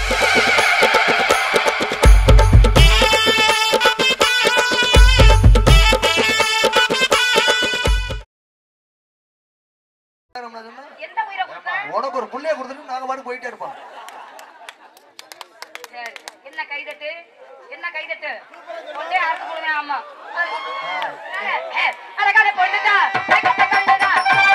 எந்த உயிரை கொடுத்த உனக்கு ஒரு புள்ளைய கொடுத்துட்டு நாங்க பாட்டு போயிட்டே இருப்போம் சரி என்ன கைதட்டு என்ன கைதட்டு கொண்டே அறுத்து போடுவேன் ஆமா அழகான பொண்ணுதா கைதட்ட கண்டுதா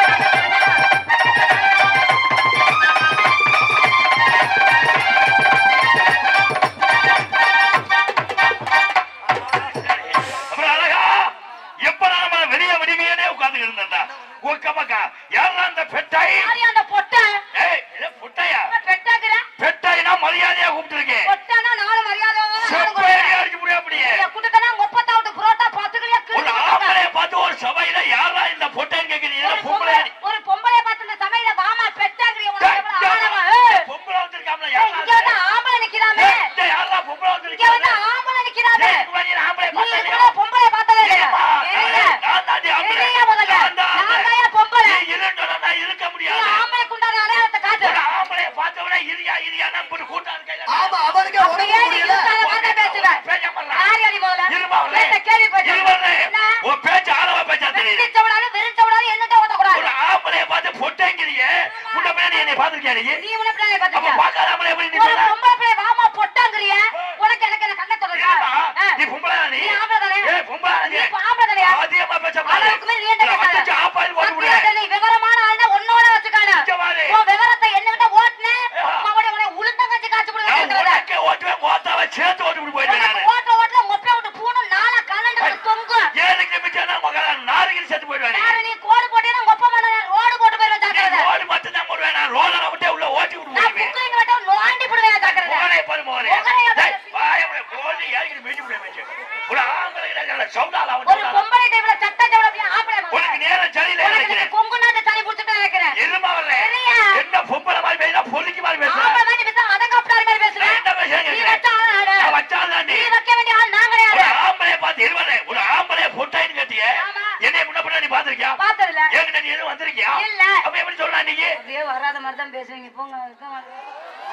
அப்புறம் அழகா எப்ப நாம வெளிய விடுவியனே உட்கார்ந்து இருந்தா உக்கமக்கா யாரா அந்த பெட்டாய் யாரு அந்த பொட்டை ஏய் இது புட்டையா பெட்டாக்குற பெட்டாய்னா மரியாதையா கூப்பிட்டுருக்கேன் பொட்டானா நானும் மரியாதை செப்பேறி அடிக்க முடியும் அப்படியே குடுக்கனா முப்பத்தாவது புரோட்டா பத்துக்கலையா ஒரு ஆம்பளைய பார்த்து ஒரு சபையில யாரா இந்த பொட்டைன்னு கேக்குறீங்க ஒரு பொம்பளை பொம்பளை ஒரு பொம்பளைய பார்த்து இந்த சமையல வாமா பெட்டாக்குறிய உனக்கு எவ்வளவு ஆழமா ஏய், பொம்பளை வந்திருக்காமல ஏய், இங்க வந்து யாரா ஆம்பளை நிக்கிறாமே இந்த யாரா பொம்பளை இங்க வந்து வந்திருக்காங்க ஆம்பளை நிக்கிறாமே ஆம்பளை நீ பார்த்தா எவ்வளவு பொம்பளை பார்த்ததே இல்லையா இல்லம்மா. எரியா நான் தாண்டி ஆம்பளை. எரியா முதல்ல நான் தான் நான் ஆம்பளை. தான் பொம்பளை நீ இருண்டோட நான் இருக்க நீ முடியாது ஆம்பளைக்கு உண்டான அடையாளத்தை காட்டு ஒரு ஆம்பளைய பார்த்தவன இரியா இரியா நம்பு கூட்டான் கையில ஆமா அவனுக்கே அப்படியே உடம்பு நீ முடியல இருக்காத மாதிரி பேசுவ பேச மாட்டா. யார் அடி முதல்ல இருமாவளே. பேச கேள்விப்பட்டேன் இருமாவளே. என்ன உன் பேச்சு ஆளவா பேச்சா தெரியுது. வெறிச்சவனால வெறிச்சவனால என்னட்ட ஓட்டக்கூடாது ஒரு ஆம்பளைய பார்த்து பொட்டைங்கிறியே. முன்ன பின்ன நீ என்னை பார்த்திருக்கியா நீ? நீ உன பிள்ளை அப்ப பாத்தியா பார்க்காத ஆம்பளைய எப்படி நீ ஒரு பேசுற? பொம்பளை பிள்ளை வாமா பொட்டாங்கறிய உனக்கு எனக்கு என்ன கண்ணை தொடர்றா ஏம்மா, நீ பொம்பளையா நீ? நீ ஆம்பளை தானே? ஏய், பொம்பளையா நீ நீ? இப்ப ஆம்பளை தானேயா? அதிகமா பேச கூடாது. அளவுக்கு மேல நீ என்ன உன்னை கேட்காத. அடிச்சு ஆப்பாயில் போட்டு விடு. மத்தியானம் நீ விவரமான ஆள்னா உன்னோட வச்சுக்கான. இங்க பாரு. உன் விவரத்தை என்னகிட்ட ஓட்டுன, ஆ. மறுபடியும் உன்னை உளுந்தங்கஞ்சி காய்ச்சி நான் கொடுக்கறதுங்கிறத. உனக்கே ஓட்டுவேன், ஓட்டாவை சேர்த்து ஓட்டி விட்டு போயிடுவேன் உனக்கு நானு. ஓட்ட ஓட்டல மொட்டை விட்டு பூணும் நாளா கலண்டு வந்து தொங்கும். ஏழுக்கு நிமிஷம் நான் மகன் நாரிகள் செத்து போயிடுவேன் நீ. யாரு நீ கோடு போட்டீன்னா உங்க அப்பா மேல நான் ரோடு போட்டு போயிருவேன் நீ ஜாக்கிரதை. ரோடு மட்டும்தான் போடுவேன் நான் ரோலரை விட்டு உள்ள ஓட்டி விட்டு நான் போயிடுவேன் புக்கிங் மட்டும் நோண்டி போடுவேன் ஜாக்கிரதை. மோனே பாரு மோனே மோகனையா பாரு. டேய், வாயை மூடு, போட்டு இறங்கிட்டு மீட்டு விடு மேய்ச்சு. ஒரு ஆம்பளை கிடையாது, சவுண்டால அவன் ஒரு சவுண்டால. பொம்பளை டைப்ல சட்டை ஜவுளி அப்படியே ஆம்பளை உனக்கு மகன். நேரம் சரியில்லை உனக்கு நினைக்கிறேன். நீ கொங்கு நாட்டு தனி புடிச்சிட்டு நினைக்கிறேன். எருமை வரல. சரியா? என்ன பொம்பளை மாதிரி பேசினா பொறுக்கி மாதிரி பேசுற? ஆம்பளை மாதிரி பேச அதங்காப்பிட்டாரு மாதிரி பேசுவேன். என்ன பேசுறேன் நீ கேக்குறேன். வச்ச ஆள் நானு. நான் வச்சாதான் நீ நீ. வைக்க வேண்டிய ஆள் நான் ஒரு கிடையாது. ஆம்பளைய பார்த்து இருவரே, ஒரு ஆம்பளைய பொட்டாயின்னு கேட்டியே. ஆமா. என்னைய முன்ன பின்ன நீ பார்த்திருக்கியா? பார்த்ததில்ல. என்கிட்ட நீ எதுவும் வந்திருக்கியா? இல்ல. அப்ப எப்படி சொல்றா நீ? அப்படியே வராத மாதிரி தான் பேசுவீங்க போங்க இருக்க மாட்டேன்.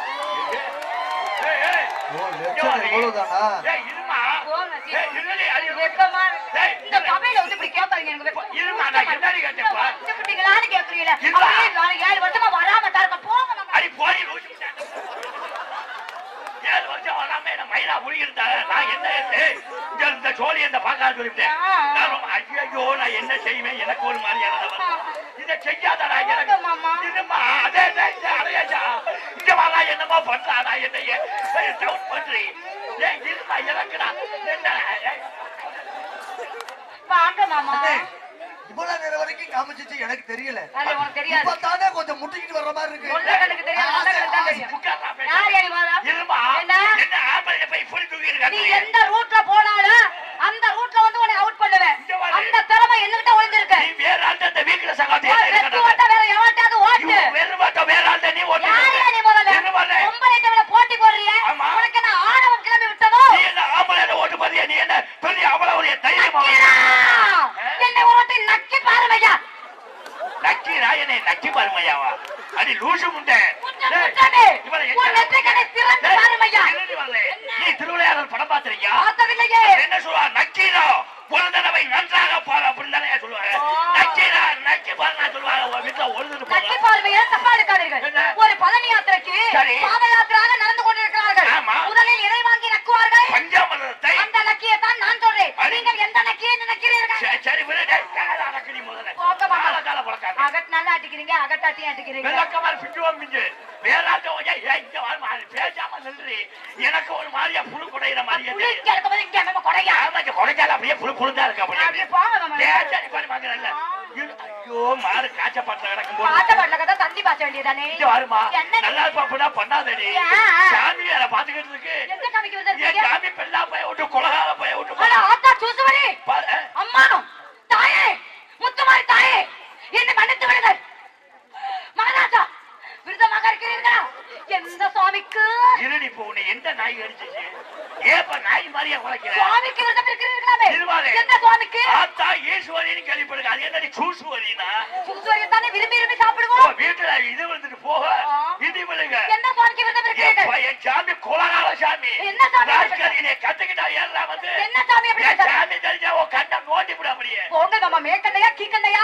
ஏய், ஏய். ஓ லட்சம் இவ்வளவுதானா ஏய், இருமா. போங்க, சீ. ஏய், இருடி, அடி. வெக்கமா இருக்கு. ஏய், இந்த சபையில வந்து இப்படி கேட்காதீங்க எனக்கு வெக்கம். இருமா, நான் என்னடி கேட்டேன்ப்பா? வந்துட்டீங்களான்னு கேட்கறீங்களே. இல்ல. அப்படியே நான் ஏழு வருஷமா வராம தான் இருக்கேன். போங்க நம்ம. அடி போடி லூசு முட்டை. ஏழு வருஷம் வராம என்ன மயிலா முடியிருந்தாங்க நான் என்ன ஏய், இங்க இந்த சோழி என்ன பார்க்காத சொல்லிவிட்டேன் ஆ. நான் ரொம்ப ஐயோ நான் என்ன செய்வேன் எனக்கு ஒரு மாதிரியான நிலைமை. இதை செய்யாதடா எனக்கு போங்க மாமா. இருமா அதே தான் இந்த அடையாச்சா இங்க வாடா என்னமோ பண்றாடா என்னைய டவுட் பண்றீ ஏய் இருமா எனக்குடா என்ன ஏய், வாங்க மாமா. அண்ணே, இவ்வளவு நேரம் வரைக்கும் காமிச்சிச்சு எனக்கு தெரியல அது உனக்கு தெரியாது. இப்ப தானே கொஞ்சம் முட்டிக்கிட்டு வர்ற மாதிரி இருக்கு உள்ள கண்ணுக்கு தெரியாது, உள்ள கண்ணுக்கு தான் தெரியும். உட்கார்றா பேசு. யார் யாரு வாரா? இருமா என்ன? என்ன ஆம்பளை போய் இப்படி தூக்கி நீ இருக்காங்க எந்த ரூட்ல போனாலும் அந்த ரூட்ல வந்து உன்னை அவுட் பண்ணுவேன் இங்க வாரு. அந்த திறமை என்கிட்ட ஒளிஞ்சிருக்கு நீ வேற ஆள்கிட்ட இந்த வீட்டுல சகாத்தி உன் வெட்டு ஓட்ட வேற எவன்கிட்டயாவது ஓட்டு வேறு மட்டும் வேற ஆள்கிட்ட நீ ஓட்டி யாரையா நீ முதல்ல என்ன பண்ண? பொம்பளை டைம்ல போட்டி போடுறிய ஆமா. உனக்கு என்ன ஆணவம் கிளம்பி விட்டதோ நீ என்ன ஆம்பளை ஓட்டு பாத்தியா நீ என்ன பெரிய அவ்வளவு ஒரு தைரியமா நக்கீரா! என்னை ஒரு வாட்டி நக்கி பாருமையா நக்கீரா என்னை நக்கி பாருமையாவா அடி லூசு முண்டை முண்டை, டேய், முண்டை. இவனை உன் எங்க- நெற்றிக்கண்ணை திறந்து டேய், பாருமையா. திருடி வரல. நீ திருவிளையாடல் படம் பார்த்திருக்கியா பார்த்ததில்லையே என்ன சொல்லுவா நக்கீரா ஒரு தடவை நன்றாக பாரு அப்படின்னு தானே சொல்லுவாங்க ஓ. நக்கீரா நக்கி பாருனா சொல்லுவாங்க உன் வீட்டுல ஒழுதுட்டு நக்கி போங்க பார்வையை தப்பா எடுக்காதீர்கள் என்ன? ஒரு பழனி யாத்திரைக்கு சரி. பாத யாத்திராக நடந்து கொண்டிருக்கிறார்கள் ஆமா. முதலில் இறை வாங்கி நக்குவார்கள் பஞ்சாமரத்தை அந்த நக்கியை தான் நான் சொல்றேன் அடி. நீங்கள் எந்த நக்கியை நினைக்கிறீர்கள் சரி, சரி விடு டேய், கால அடக்கடி முதல்ல போங்க மாமா. கால கால பழக்காத அகட் நல்லா அடிக்கிறீங்க அகட்டாட்டியும் அடிக்கிறீங்க வெள்ளக்கமார் பிஞ்சுவோம் பிஞ்சு வேறாட்டம் கொஞ்சம் ஏன் இங்க வர மாதிரி பேசாம நின்று எனக்கு ஒரு மாதிரியா புழு குடையிற மாதிரியே புளி தெரியுது. இங்க இருக்கும்போது இங்க நம்ம கொடையா ஆமா இங்க குடைக்கால அப்படியே புழு புழுந்தா இருக்கு அப்படியே அப்படியே போங்க மாமா ஏன் சரி பண்ணி பாக்குறேன்ல ஐயோ மாறு காய்ச்சப்பட்ட கிடக்கும் போது பாட்ட பாட்டல கதை தண்ணி பாய்ச்ச வேண்டியதானே இங்க வருமா என்ன நீ- நல்லா பாப்புனா பண்ணாதடி ஏன்? சாமி வேற பாத்துக்கிட்டு இருக்கு எந்த சாமிக்கு என் வந்திருக்கீங்க சாமி பெண்ணா பைய விட்டு குலகால பைய விட்டு அட ஆத்தா சூசுவரி பாரு அம்மா தாயே முத்துமாரி தாயே என்னை மன்னித்து விடுங்கள் மகாராஜா விருதமாக இருக்கிறீர்களா எந்த சுவாமிக்கு இருடி இப்போ உன்னை எந்த நாய் அடிச்சிச்சு ஏப்ப நாய் மாதிரியா குலைக்கிற சுவாமிக்கு விருதம் இருக்கிறீர்களாமே திருவாரே. எந்த சுவாமிக்கு ஆத்தா ஈஸ்வரின்னு கேள்விப்படுங்க அது என்னடி சூசுவரினா சூசுவரியை தானே விரும்பி விரும்பி ஓ, சாப்பிடுவோம் வீட்டுல இது விழுந்துட்டு போக ஆ. இது விழுங்க எந்த சுவாமிக்கு விரதம் இருக்கிறீர்கள் எப்பா, என் சாமி குலகால சாமி என்ன சாமி? ராஸ்கல், என்னை கத்துக்கிட்டா ஏறா வந்து என்ன சாமி அப்படி என் பேசுற? சாமி தெரிஞ்சா உன் கண்ணை நோண்டி விட அப்படியே போங்க மாமா மேற்கண்டையா கீக்கண்டையா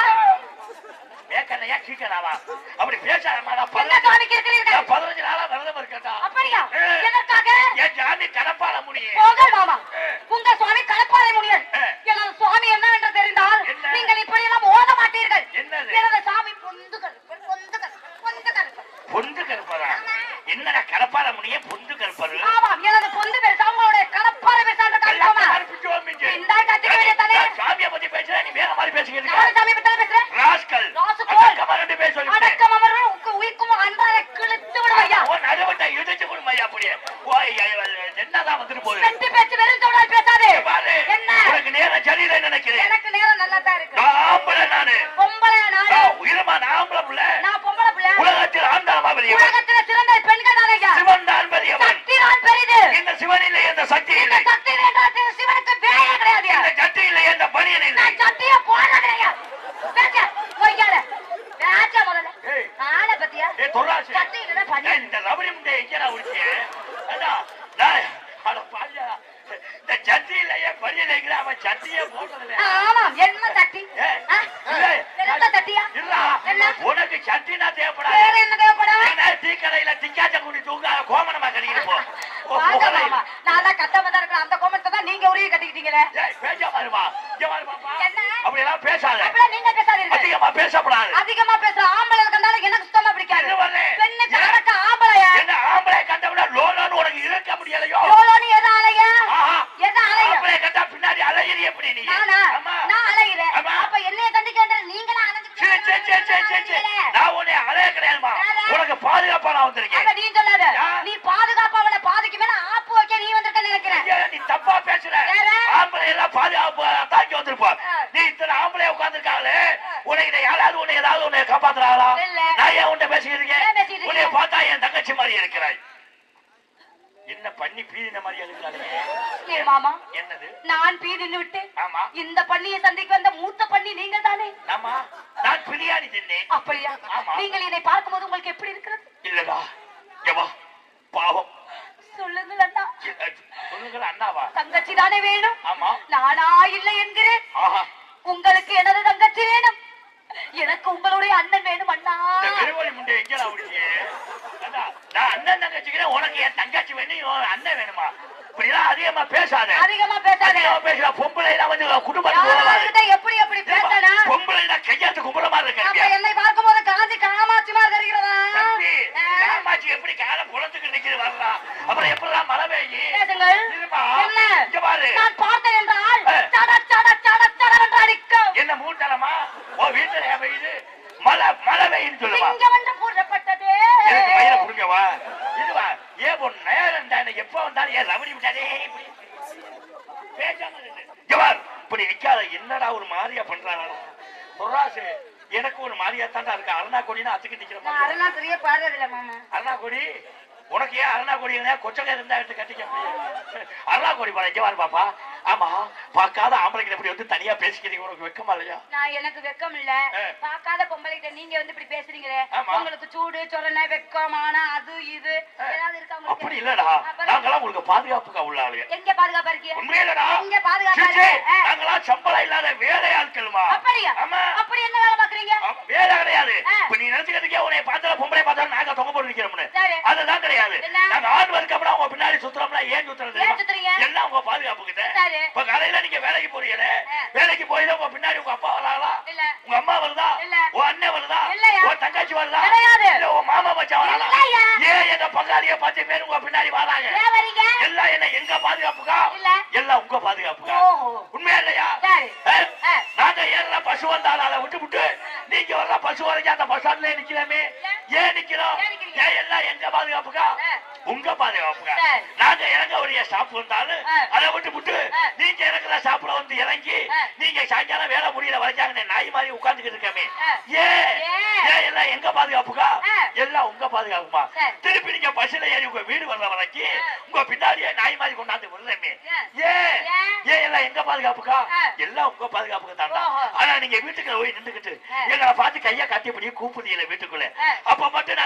மேக்கண்ணையா கீக்கனாவா அப்படி பேசாதம்மா நான் என்ன பதினஞ்சு சுவாமிக்கு இருக்கிறீர்கள் நான் பதினஞ்சு நாளா விரதம் இருக்கட்டா அப்படியா ஏ. எதற்காக என் சாமி கடப்பால முடியும் போங்கள் மாமா ஏ. உங்க சுவாமி கலப்பாறை முடியல் ஏ. எனது சுவாமி என்னவென்று தெரிந்தால் என்ன? நீங்கள் இப்படி எல்லாம் ஓத மாட்டீர்கள் என்னது? எனது சாமி பொந்து கருப்பர் பொந்து கருப்பர் பொந்து கருப்பர் பொந்து கருப்பதா என்னடா கடப்பால முடியும் பொந்து கருப்பது ஆமாம் எனது பொந்து பெருசா உங்களுடைய கலப்பாறை பெருசான்ற காரணமா இந்தா கத்திக்க வேண்டியதானே? சாமியை பத்தி பேசுற நீ வேற மாதிரி பேசுகிறீங்க யாரு சாமி பத்தி பேசுறேன் ராஸ்கல் ராசுகோல். அடக்கமா ரெண்டு பேர் சொல்லிவிட்டேன் அடக்கம் அமர்வு உக்கு உயிக்கும் அன்றாட கிழித்து விடுவையா உன் நடுவட்டை இடிச்சு கொடுமையா அப்படியே ஓய், ஐய, என்னதான் வந்துட்டு போகுது வெட்டி பேச்சு வெறும் சொல்றால் பேசாதே பாரு என்ன உனக்கு நேரம் சரியில்லை நினைக்கிறேன் எனக்கு நேரம் நல்லா தான் இருக்கு நான் ஆம்பளை நானு பொம்பளை நானு நான் உயிரமா நான் ஆம்பளை புள்ள நான் பொம்பளை பிள்ளை உலகத்தில் ஆண்டாளமா பெரியவன் உலகத்துல சிறந்த பெண்கள் தானையா சிவன் தான் பெரியவன் சக்தி தான் பெரிது இந்த சிவன் இல்லை எந்த சக்தி இந்த இல்லை சக்தி வேண்டாம் சிவனுக்கு வேலையே கிடையாது இந்த சக்தி இல்லை எந்த பணியன் இல்லை நான் சட்டிய போடுறேன் பேச பொய்யால பேச முதல்ல ஏய். ஆளை பத்தியா ஏ தொல்லாசி சட்டி இல்லைன்னா பண்ணி ஏய், இந்த ரபடி முண்டை எங்கடா உடிச்சு அடா நான் அட பாரியா இந்த சட்டி இல்லையே பணியன் இல்லைங்கிற அவன் சட்டியே போட்டதில்லை ஆமாம் என்ன சட்டி ஏய், ஆ? ஏய், என்ன சட்டியா இருடா. என்ன உனக்கு சட்டினா வேற தேவைப்படாது என்ன தேவைப்படும் என்ன டீ கடையில திங்காச்ச கூடி தூங்க கோமணமா கட்டிக்கிட்டு போ ஓ, வாங்க புகழை. மாமா நான் தான் கட்டாம தான் இருக்கிறேன் அந்த கோமத்தை தான் நீங்க உருவி கட்டிக்கிட்டீங்களே ஏய், பேச பாருமா இங்க பாரு பாப்பா என்ன? அப்படி எல்லாம் பேசாத அப்படிலாம் நீங்க பேசாதீர்கள் அதிகமா பேசப்படாது அதிகமா பேசுற ஆம்பளை இருக்கனால எனக்கு சுத்தமா பிடிக்காது என்ன வரல? பெண்ணுக்கு ஏன்? அடக்க ஆம்பளையா என்ன ஆம்பளை கண்டவிட லோலோன்னு உனக்கு இருக்க முடியலையோ லோலோன்னு எது அலைய ஆஹா. எது அலைய ஆம்பளை கண்டா பின்னாடி அலையிறது எப்படி நீ நானா ஆமா. நான் அலைகிறேன் ஆமா. அப்ப என்னைய கண்டிக்கிற நீங்களா சே, சே, சே, சே, சே, சே. நான் உன்னை அலைய கிடையாதுமா வேற? உனக்கு பாதுகாப்பா நான் வந்திருக்கேன் அப்ப நீ சொல்லாத யா. நீ பாதுகாப்பா அவளை பாதிக்கு மேல ஆப்பு வைக்க நீ வந்திருக்க நினைக்கிறேன் ஐயா, நீ தப்பா பேசுற வேற? ஆம்பளை எல்லாம் பாதுகாப்பு தாக்கி வந்திருப்போம் ஆ. நீ இத்தனை ஆம்பளை உட்கார்ந்துருக்காங்களே உன்னை இதை யாராவது உன்னை ஏதாவது உன்னை காப்பாத்துறாங்களா இல்ல. நான் ஏன் உன்னை பேசிக்கிட்டு ஏன் இருக்கேன் பேசிக்கிட்டு இருக்கீங்க? உன்னை பார்த்தா என் தங்கச்சி மாதிரி இருக்கிறாய் என்ன பண்ணி பீதின மாதிரி இருக்கிறாங்க ஏ மாமா என்னது நான் பீதின்னு விட்டு ஆமா இந்த பண்ணியை சந்திக்க வந்த மூத்த பண்ணி நீங்க தானே ஆமா நான் பிரியாணி தின்னேன் அப்படியா ஆமா. நீங்கள் என்னை பார்க்கும்போது உங்களுக்கு எப்படி இருக்கிறது இல்லடா எவா பாவம் சொல்லுங்கள் அண்ணா சொல்லுங்கள் அண்ணாவா தங்கச்சி தானே வேணும் ஆமா நானா இல்லை என்கிறேன் ஆஹா உங்களுக்கு எனது தங்கச்சி வேணும் எனக்கு உங்களுடைய அண்ணன் வேணும் அண்ணா இந்த பெருவழி முண்டை எங்கடா முடிச்சு நான் அண்ணன் தங்கச்சிக்கிறேன் உனக்கு என் தங்கச்சி வேணும் இவன் அண்ணன் வேணுமா இப்படிலாம் அதிகமா பேசாத அதிகமா பேசாத அதிகமா பேசுற பொம்பளை வந்து குடும்பத்துக்கு உறவாது. யார்கிட்ட எப்படி எப்படி பேசணும் பொம்பளை கையாத்து கும்பல மாதிரி அப்ப இருக்க என்னை பார்க்கும்போது காஞ்சி காமாட்சி மாதிரி தெரிகிறதா தம்பி ஆ. காமாட்சி எப்படி கால குளத்துக்கு நிக்கிறது வரலாம் அப்புறம் எப்படிலாம் மழை பெய்யும் பேசுங்கள் இருமா. என்ன இங்க பாரு நான் பார்த்தேன் என்றால் ஆ. சட சட சட சட என்று அடிக்கும் என்ன மூட்டலமா ஓ வீட்டுல ஏன் பெய்யுது மழை மழை பெய்யுன்னு சொல்லுவா சிங்கம் என்று கூறப்பட்டதே எனக்கு மயில புடுங்கவா இதுவா ஏன் பொண்ணு நேரம் தானே எப்ப வந்தாலும் ஏன் ரவடி விட்டாதே இப்படி பேசாம நில்லு. இங்க பார், இப்படி நிக்காத என்னடா ஒரு மாதிரியா பண்றாங்க பொறாசு எனக்கு ஒரு மாதிரியா தாண்டா இருக்கு அருணா கொடினா அத்துக்கு நிக்கிற நான் மாதிரி அதெல்லாம் சரியா பாடுறதில்ல மாமா அருணா கொடி உனக்கு ஏன் அருணா கொடி கொச்சங்க இருந்தா எடுத்து கட்டிக்க அருணா கொடி பாரு இங்க பாரு பாப்பா ஆமா பார்க்காத ஆம்பளைங்க இப்படி வந்து தனியா பேசிக்கிறீங்க உனக்கு வெக்கமா இல்லையா நான் எனக்கு வெக்கம் இல்ல ஆ. பார்க்காத பொம்பளைகிட்ட நீங்க வந்து இப்படி பேசுறீங்களே ஆமா. உங்களுக்கு சூடு சொரணை வெக்கமான அது இது ஆ. ஏதாவது இருக்கா அப்படி உங்களுக்கு இல்லடா அப்புறம்? நாங்கெல்லாம் உங்களுக்கு பாதுகாப்புக்கா உள்ள ஆளுங்க எங்க பாதுகாப்பா இருக்கீங்க உண்மையிலடா எங்க பாதுகாப்பா சிச்சி, இருக்கீங்க? ஆ. நாங்கெல்லாம் சம்பளம் இல்லாத வேலை ஆட்கள்மா அப்படியா ஆமா அப்படி என்ன வேலை பாக்குறீங்க ஆமா, வேலை கிடையாது ஆ. இப்ப நீ நினைச்சுக்கிறதுக்கே உன்னை பார்த்தா பொம்பளை பார்த்தா நாங்க தொங்க போட்டு நிக்கிறோம்னு சரி. அதுதான் கிடையாது என்ன? நாங்க ஆண் வர்க்கம்னா உங்க பின்னாடி சுத்துறோம்னா ஏன் சுத்துறது ஏன் சுத்துறீங்க? எல்லாம் உங்க பாதுகாப்புக்கிட்ட சரி. இப்ப காலையில நீங்க வேலைக்கு போறீங்களே ஆ. வேலைக்கு போய் உங்க பின்னாடி உங்க அப்பா வராங்களா இல்ல உங்க அம்மா வருதா இல்ல. உன் அண்ணன் வருதா இல்லையா. உன் தங்கச்சி வருதா கிடையாது. இல்ல உன் மாமா மச்சான் வராங்களா இல்லையா. ஏன் எங்க பங்காளிய பத்து பேர் உங்க பின்னாடி வராங்க ஏன் வரீங்க எல்லாம் என்ன எங்க பாதுகாப்புக்கா இல்ல. எல்லாம் உங்க பாதுகாப்புக்கா ஓஹோ உண்மையா இல்லையா சரி ஏ? ஆ. நாங்க ஏறல பசு வந்தாலும் அதை விட்டு விட்டு நீங்க வரல பசு வரைக்கும் அந்த பஸ் ஸ்டாண்ட்ல நிக்கலாமே ஏன் நிக்கிறோம் ஏன் நிக்கிறீங்க? ஏன் எல்லாம் எங்க பாதுகாப்புக்கா ஆ. உங்க பாதுகாப்புக்கா சரி. நாங்க இறங்க உடைய ஸ்டாப் வந்தாலும் ஆ. அதை விட்டு விட்டு ஆ. நீங்க இறங்குற ஸ்டாப்ல வந்து இறங்கி ஆ. நீங்க சாயங்காலம் வேலை முடியல வரைக்காங்க நாய் மாதிரி உட்கார்ந்துக்கிட்டு இருக்கமே ஆ. ஏன் ஏன்? ஏன் எல்லாம் எங்க பாதுகாப்புக்கா ஆ. எல்லாம் உங்க பாதுகாப்புமா சரி. திருப்பி நீங்க பஸ்ல ஏறி உங்க வீடு வர்ற வரைக்கும் ஆ. உங்க பின்னாடியே நாய் மாதிரி கொண்டாந்து விடுறமே ஏன்? ஏன் ஏன்? ஏன் எல்லாம் எங்க பாதுகாப்புக்கா ஆ. எல்லாம் உங்க பாதுகாப்புக்கு தாண்டா ஓஹோ. ஆனா நீங்க வீட்டுக்குள்ள போய் நின்றுக்கிட்டு ஆ. எங்களை பார்த்து கைய கட்டிப்படி கூப்பிடுறீங்க வீட்டுக்குள்ள ஆ. அப்ப மட்டும் நாங்க வராம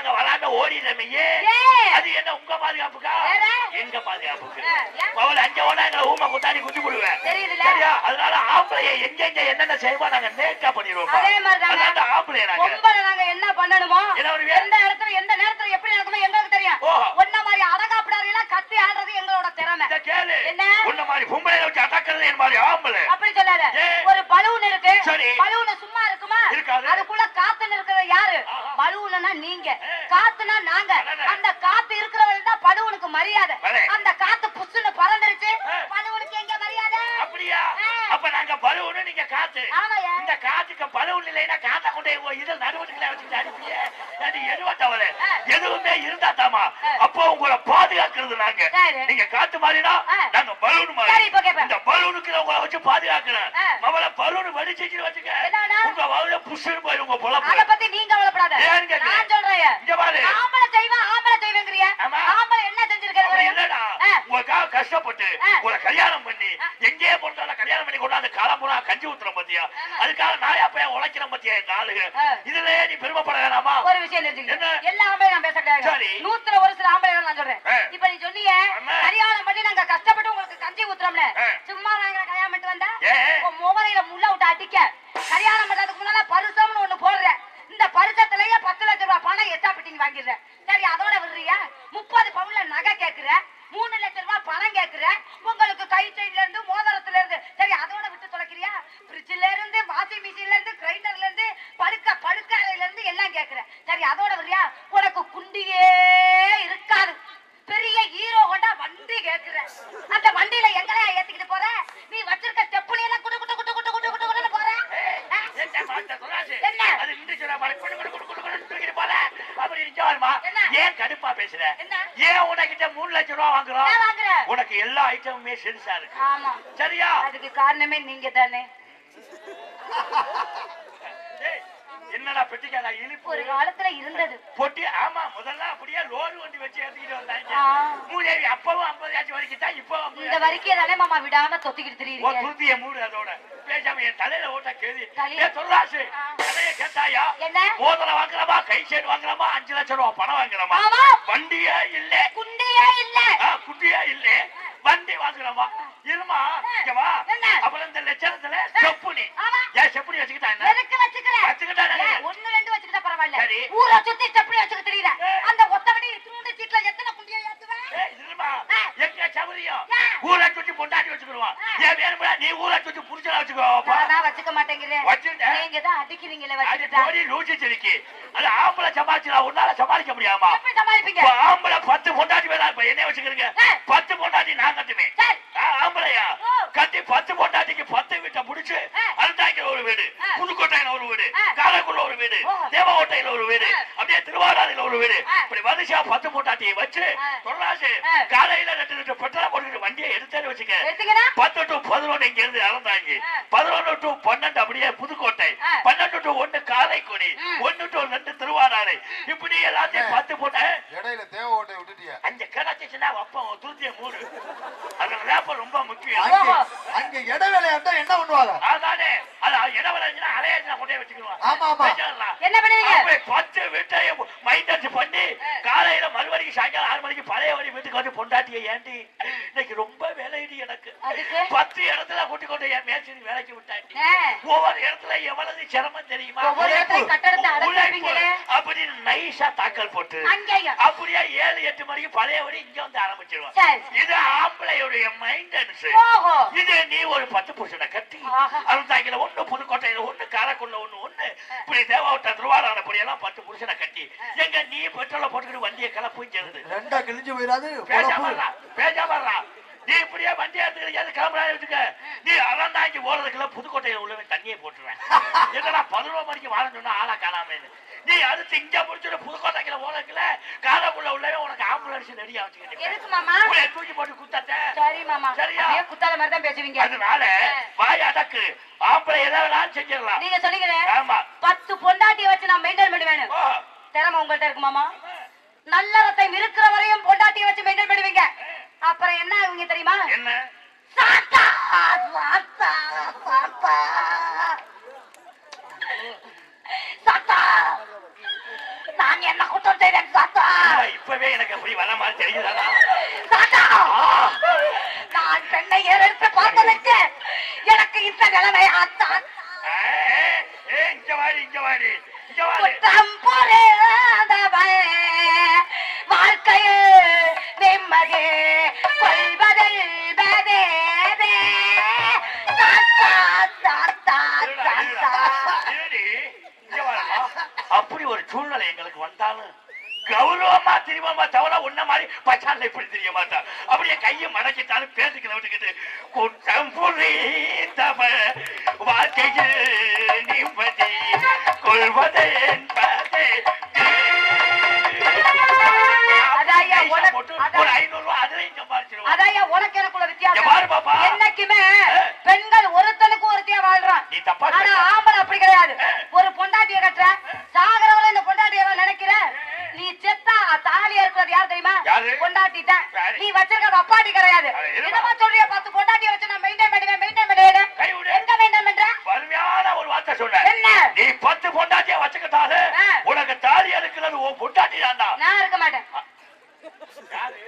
வீட்டுல ஓடிடுறமையே ஏன்? அது என்ன உங்க பாதுகாப்புக்கா வேற? எங்க பாதுகாப்புக்கு ஆ, ஏன்? அவள் அங்க ஓனா எங்களை ஊமை குத்தாடி குத்தி போடுவேன் தெரியுதுல்ல? சரியா அதனால ஆம்பளைய எங்க எங்க என்னென்ன செய்வோம் நாங்க நேக்கா பண்ணிடுவோம் அதே மாதிரிதாங்க. அதான் அந்த ஆம்பளைய நாங்க பொம்பளை நாங்க என்ன பண்ணணுமோ என்ன பண்ணுவீங்க? எந்த இடத்துல எந்த நேரத்துல எப்படி நடக்குமோ எங்களுக்கு தெரியும் ஓ. ஒன்ன மாதிரி அடகாப்பிடாரியெல்லாம் கத்தி ஆடுறது எங்களோட திறமை இத கேளு என்ன? உன்ன மாதிரி பொம்பளை வச்சு அடக்கிறது என் மாதிரி ஆம்பளை அப்படி சொல்லாத ஏன்? ஒரு பலூன் இருக்கு சரி. பலூன் சும்மா இருக்குமா இருக்காது. அதுக்குள்ள காத்து இருக்கிறது யாரு ஆஹா. பலூன்னா நீங்க ஏ. காத்துனா நாங்க அதானே. அந்த காத்து இருக்கிறவங்க தான் பலூனுக்கு மரியாதை வரே. அந்த காத்து புஷ்ஷுன்னு பறந்துருச்சு ஏ. பலூனுக்கு எங்க மரியாதை அப்படியா ஆ. அப்ப நாங்க பலூனு நீங்க காத்து ஆமாயா இந்த காத்துக்கு பலூன் இல்லைன்னா காத்த கொண்டே போய் இதில் நடுவட்டுல வச்சுட்டு அனுப்பியே அது எதுவட்டவளே ஆ. எதுவுமே இருந்தா தாமா ஆ. அப்போ உங்களை பாதுகாக்கிறது நாங்க சரி. நீங்க காத்து மாதிரினா ஆ. நாங்க பலூன் சரி, மாதிரி இப்ப கேப்பேன். இந்த பலூனுக்கு நான் உங்களை வச்சு பாதுகாக்கிறேன் ஆ. மவள பலூன் வெடிச்சிச்சு வச்சுக்க என்னன்னா? உங்க வவுல புஷ்ஷுன்னு போய் உங்க அத பொழப்பு பத்தி நீங்க கவலைப்படாத ஏன்னு கேக்குறேன். நான் சொல்றேன் இங்க பாரு ஆம்பளை செய்வேன் ஆம்பளை செய்வேங்கிறிய ஆமா. ஆம்பளை என்ன செஞ்சிருக்காரு அப்படி பாரு. இல்லடா ஆ. உங்களுக்காக கஷ்டப்பட்டு ஆ. உங்களை கல்யாணம் பண்ணி ஆ. எங்கேயே பொறுத்தாலும் கல்யாணம் பண்ணி கொண்டாந்து காலம்புறா கஞ்சி ஊத்துறோம் பத்தியா அதுக்காக நாயா பையன் உழைக்கிறோம் பத்தியா எங்க ஆளுங்க ஆ. இதுலயே நீ பெருமைப்பட வேணாமா ஒரு விஷயம் தெரிஞ்சுக்க என்ன? எல்லா ஆம்பளையும் நான் பேச கிடையாது சரி. நூத்துல ஒரு சில ஆம்பளை நான் சொல்றேன் ஆ. இப்ப நீ சொன்னீங்க ஆமா. கல்யாணம் பண்ணி நாங்க கஷ்டப்பட்டு உங்களுக்கு கஞ்சி ஊத்துறோம்ல ஆ. சும்மா நாங்க கல்யாணம் பண்ணிட்டு வந்தா ஏன்? உன் முகரையில முள்ள விட்டு அடிக்க கல்யாணம் பண்றதுக்கு முன்னால பரிசம்னு ஒண்ணு போடுறேன் இந்த பரிசத்திலேயே பத்து லட்சம் ரூபாய் பணம் எச்சா பிட்டிங் வாங்கிடுறேன் சரி அதோட விடுறியா முப்பது பவுன்ல நகை கேக்குற மூணு லட்சம் ரூபாய் பணம் கேக்குற உங்களுக்கு கை செயின்ல இருந்து மோதிரத்துல இருந்து சரி அதோட விட்டு தொலைக்கிறியா ஃப்ரிட்ஜ்ல இருந்து வாஷிங் மிஷின்ல இருந்து கிரைண்டர்ல இருந்து படுக்க படுக்க அறையில இருந்து எல்லாம் கேக்குற சரி அதோட விடுறியா உனக்கு குண்டியே இருக்காது பெரிய ஹீரோ கொண்டா வண்டி கேக்குற அந்த வண்டியில எங்களையா ஏத்திக்கிட்டு போற நீ வச்சிருக்க ஸ்டெப்னி எல்லாம் குடு குடு குடு குடு குடு குடு குடுன்னு போற ஆ? என்ன மாத்த சொல்லாச்சு? என்ன? அது நின்று சொல்ல பாரு, குடு, குடு, குடு, குடு, குடுன்னு தூக்கிட்டு போல. அப்படி நிக்க வருமா? என்ன? ஏன் கடுப்பா பேசுற? என்ன? ஏன் உனக்கிட்ட மூணு லட்சம் ரூபா வாங்குறோம்? நான் வாங்குறேன் உனக்கு எல்லா ஐட்டமுமே சென்ஸா இருக்கு ஆமா சரியா அதுக்கு காரணமே நீங்க தானே ஏய், என்னடா பெட்டிக்காரா இனிப்பு ஒரு காலத்துல இருந்தது பொட்டி ஆமா முதல்ல அப்படியே லோடு வண்டி வச்சு ஏத்திக்கிட்டு வந்தாங்க ஆ. மூதேவி அப்பவும் ஐம்பதாச்சும் வரைக்கும் தான் இப்போ இந்த வரைக்கும் தானே மாமா விடாம தொத்திக்கிட்டு ஒரு தெரியுறீங்க துருத்திய மூடு அதோட பேசாம என் தலையில ஓட்ட கேள்வி தலையில- ஏ சொல்லாசு ஆ. கதைய கேட்டாயா என்ன? மோதிரம் வாங்குறமா கை செயின் வாங்குறமா அஞ்சு லட்சம் ரூபாய் பணம் வாங்குறமா ஆமா. வண்டியே இல்ல குண்டியே இல்ல ஆ, குட்டியே இல்ல வண்டி வாங்குறமா இருமா இங்க வா என்ன? அப்புறம் இந்த லட்சணத்துல செப்புனி ஆமா. ஏன் செப்புனி வச்சுக்கிட்டா என்ன எதுக்கு வச்சுக்கிறேன் வச்சுக்கிட்டா என்ன? ஏன், ஒண்ணு ரெண்டு வச்சுக்கிட்டா பரவாயில்ல சரி. ஊரை சுத்தி ஸ்டெப்னி வச்சுக்க தெரியுற ஏய். அந்த ஒத்த வண்டி இத்தினூண்டு சீட்ல எத்தனை குண்டியை ஏத்துவேன் ஏய், இருமா ஆ. எங்க சௌரியம் ஆ. ஊரை சுத்தி பொண்டாட்டி வச்சுக்கிடுவான் ஆ. ஏன் வேணும்னா நீ ஊரை சுத்தி புடிச்சா வச்சுக்கோப்பா நான் வச்சுக்க மாட்டேங்கிறேன் வச்சுட்டேன். நீங்க தான் அடிக்கிறீங்களே அது வச்சுக்கிட்டா போடி லூசி செடிக்கு அது ஆம்பளை சமாளிச்சுடா உன்னால சமாளிக்க முடியாமா எப்படி சமாளிப்பீங்க இப்ப ஆம்பளை பத்து பொண்டாட்டி வேணா இப்ப என்ன வச்சுக்கிறீங்க ஆ. பத்து பொண்டாட்டி நான் கட்டுவேன் சரி. ஆ, ஆம்பளையா ஓ. கட்டி பத்து பொண்டாட்டிக்கு பத்து வீட்டை முடிச்சு ஆ. அருந்தாக்கில ஒரு வீடு ஆ. புதுக்கோட்டையில ஒரு வீடு ஆ. காரைக்குள்ள ஒரு வீடு ஓ. தேவகோட்டையில ஒரு வீடு ஆ. அப்படியே திருவாரூரில் ஒரு வீடு ஆ. இப்படி வரிசையா பத்து பொண்டாட்டியை வச்சு ஆ. சொல்லாச்சு ஆ. காலையில ரெண்டு ரெண்டு பெட்ரோல் போட்டுக்கிட்டு வண்டியை எடுத்தாரு வச்சுக்க எடுத்தீங்கன்னா பத்து டு பதினொன்று இங்க இருந்து அறந்தாங்க ஆ. பதினொன்று டு பன்னெண்டு அப்படியே புதுக்கோட்டை ஆ. பன்னெண்டு டு ஒண்ணு காரைக்குடி ம். ஒண்ணு டு ரெண்டு திருவாரூரை இப்படி எல்லாத்தையும் பத்து போட்ட இடையில தேவ ஓட்டை விட்டுட்டிய அங்க கிடைச்சிச்சுன்னா வப்பம் துருத்திய மூடு அதுல ரேப்ப ரொம்ப முக்கியம் அங்க ஓஹோ. அங்க இடைவேளை இருந்தா என்ன பண்ணுவாங்க அதானே அது இடம் விளைஞ்சுன்னா அலையாச்சுனா கொண்டே வச்சுக்கிடுவான் ஆமா, ஆமா. வச்சிடலாம். என்ன பண்ணுவீங்க அப்படி பத்து வீட்டையும் மைண்டன்ஸ் பண்ணி காலையில மறுபடியும் சாயங்காலம் ஆறு மணிக்கு பழைய வழி வீட்டுக்கு வந்து பொண்டாட்டிய ஏண்டி இன்னைக்கு ரொம்ப வேலையிடி எனக்கு அதுக்கு? பத்து இடத்துல கூட்டி கொண்டு என் மேய்ச்சி வேலைக்கு விட்டாண்டி ஆ. ஒவ்வொரு இடத்துல எவ்வளவு சிரமம் தெரியுமா ஒவ்வொரு இடத்துலயும் கட்டடத்தை உழைப்பு. அடைச்சிருவீங்களே அப்படின்னு நைஸா தாக்கல் போட்டு அங்கேயும் அப்படியே ஏழு எட்டு மணிக்கு பழைய வழி இங்க வந்து ஆரம்பிச்சிருவான் சரி. இது ஆம்பளையுடைய மைண்டன்ஸ் ஓஹோ இது நீ ஒரு பத்து புருஷனை கட்டி ஆஹா. அருந்தாக்கில ஒண்ணு புதுக்கோட்டையில ஒண்ணு காரைக்குள்ள ஒண்ணு ஒண்ணு இப்படி தேவாவட்ட திருவாரூர் அப்படி எல்லாம் பத்து புருஷனை கட்டி எங்க நீ பெட்ரோல போட்டுக்கிட்டு வண்டியை கிளப்பும் செல்லுது ரெண்டா கிழிஞ்சு போயிடாது பேசாம பொழப்பு. இருடா, பேசாம இருடா. நீ இப்படியே வண்டி எடுத்துக்கிட்டு எது கிளம்புறாரு வச்சுக்க நீ அறந்தாங்கி போறதுக்குள்ள புதுக்கோட்டையில உள்ளவன் தண்ணியை போட்டுருவேன் என்னடா பதினோரு மணிக்கு வாழ சொன்னா ஆளா காணாமேன்னு நீ அடுத்து இங்க முடிச்சுட்டு புதுக்கோட்டைக்குள்ள போறதுக்குள்ள காரைக்குள்ள உள்ளவன் உனக்கு ஆம்புலன்ஸ் ரெடியா வச்சுக்கிட்டு எதுக்கு மாமா உன்னை தூக்கி போட்டு குத்தத்தை சரி மாமா சரியா? அப்படியே குத்தாத மாதிரி தான் பேசுவீங்க அதனால வாய் அடக்கு ஆம்பளை எதை வேணாலும் செஞ்சிடலாம் நீங்க சொன்னீங்களே ஆமா பத்து பொண்டாட்டிய வச்சு நான் மெயின்டைன் பண்ணுவேன் ஓ, திறமை உங்கள்ட்ட இருக்கு மாமா நல்ல ரத்தம் இருக்கிற வரையும் பொண்டாட்டிய வச்சு மெயின்டைன் பண்ணுவீங்க அப்புறம் என்ன ஆகுவீங்க தெரியுமா என்ன சாத்தா சாத்தா சாத்தா சாத்தா நான் என்ன குற்றம் செய்தேன் சாத்தா இப்பவே எனக்கு அப்படி வர மாதிரி தெரியுதா தாத்தா நான் பெண்ணை எடுத்து பார்த்ததுக்கு எனக்கு இந்த நிலைமை ஆத்தான் இங்க வாடி இங்க வாடி இங்க வாடி குற்றம் புரியாதவன் வாழ்க்கையில் நிம்மதி கொள்வதென்பதே தாத்தா தாத்தா இருடா, இருடா. தாத்தா இருடி, இங்க வாடா. அப்படி ஒரு சூழ்நிலை எங்களுக்கு வந்தாலும் கௌரவமா தெரியுமா தவிர உன்ன மாதிரி பச்சால இப்படி தெரிய மாட்டா அப்படியே கையை மடக்கிட்டாலும் பேசிக்கிற விட்டுக்கிட்டு குற்றம் புரிந்தவ வாழ்க்கையில் நிம்மதி கொள்வது என்பது அதாய்யா, பைசா உனக்கு- போட்டு அதான். ஒரு ஐநூறு ரூபாய் அதுலயும் சம்பாதிச்சிருவோம் அதான்யா உனக்கு எனக்குள்ள இங்க பாரு பாப்பா. வித்தியாசம் என்னைக்குமே ஆ. பெண்கள் ஒருத்தனுக்கு ஒருத்தியா வாழ்றான் நீ தப்பா ஆனா பேசுற. ஆம்பளை அப்படி கிடையாது ஆ. ஒரு பொண்டாட்டிய கட்டுற சாகரவரை இந்த பொண்டாட்டிய நினைக்கிற நீ செத்தா தாலியா இருக்கிறது யார் தெரியுமா யாரு? பொண்டாட்டி தான் யாரு? நீ வச்சிருக்கிறது அப்பாட்டி கிடையாது அட, இருமா. என்னமா சொல்றிய பத்து பொண்டாட்டிய வச்சு நான் மெயின்டைன் பண்ணுவேன் மெயின்டைன் பண்ணுவேன் கை விடு. எங்க மெயின்டைன் பண்ற வலிமையான ஒரு வார்த்தை சொன்ன என்ன? நீ பத்து பொண்டாட்டிய வச்சுக்கிட்டாலே ஆ. உனக்கு தாலி எடுக்கிறது உன் பொண்டாட்டி தான்டா நான் இருக்க மாட்டேன் யாரு?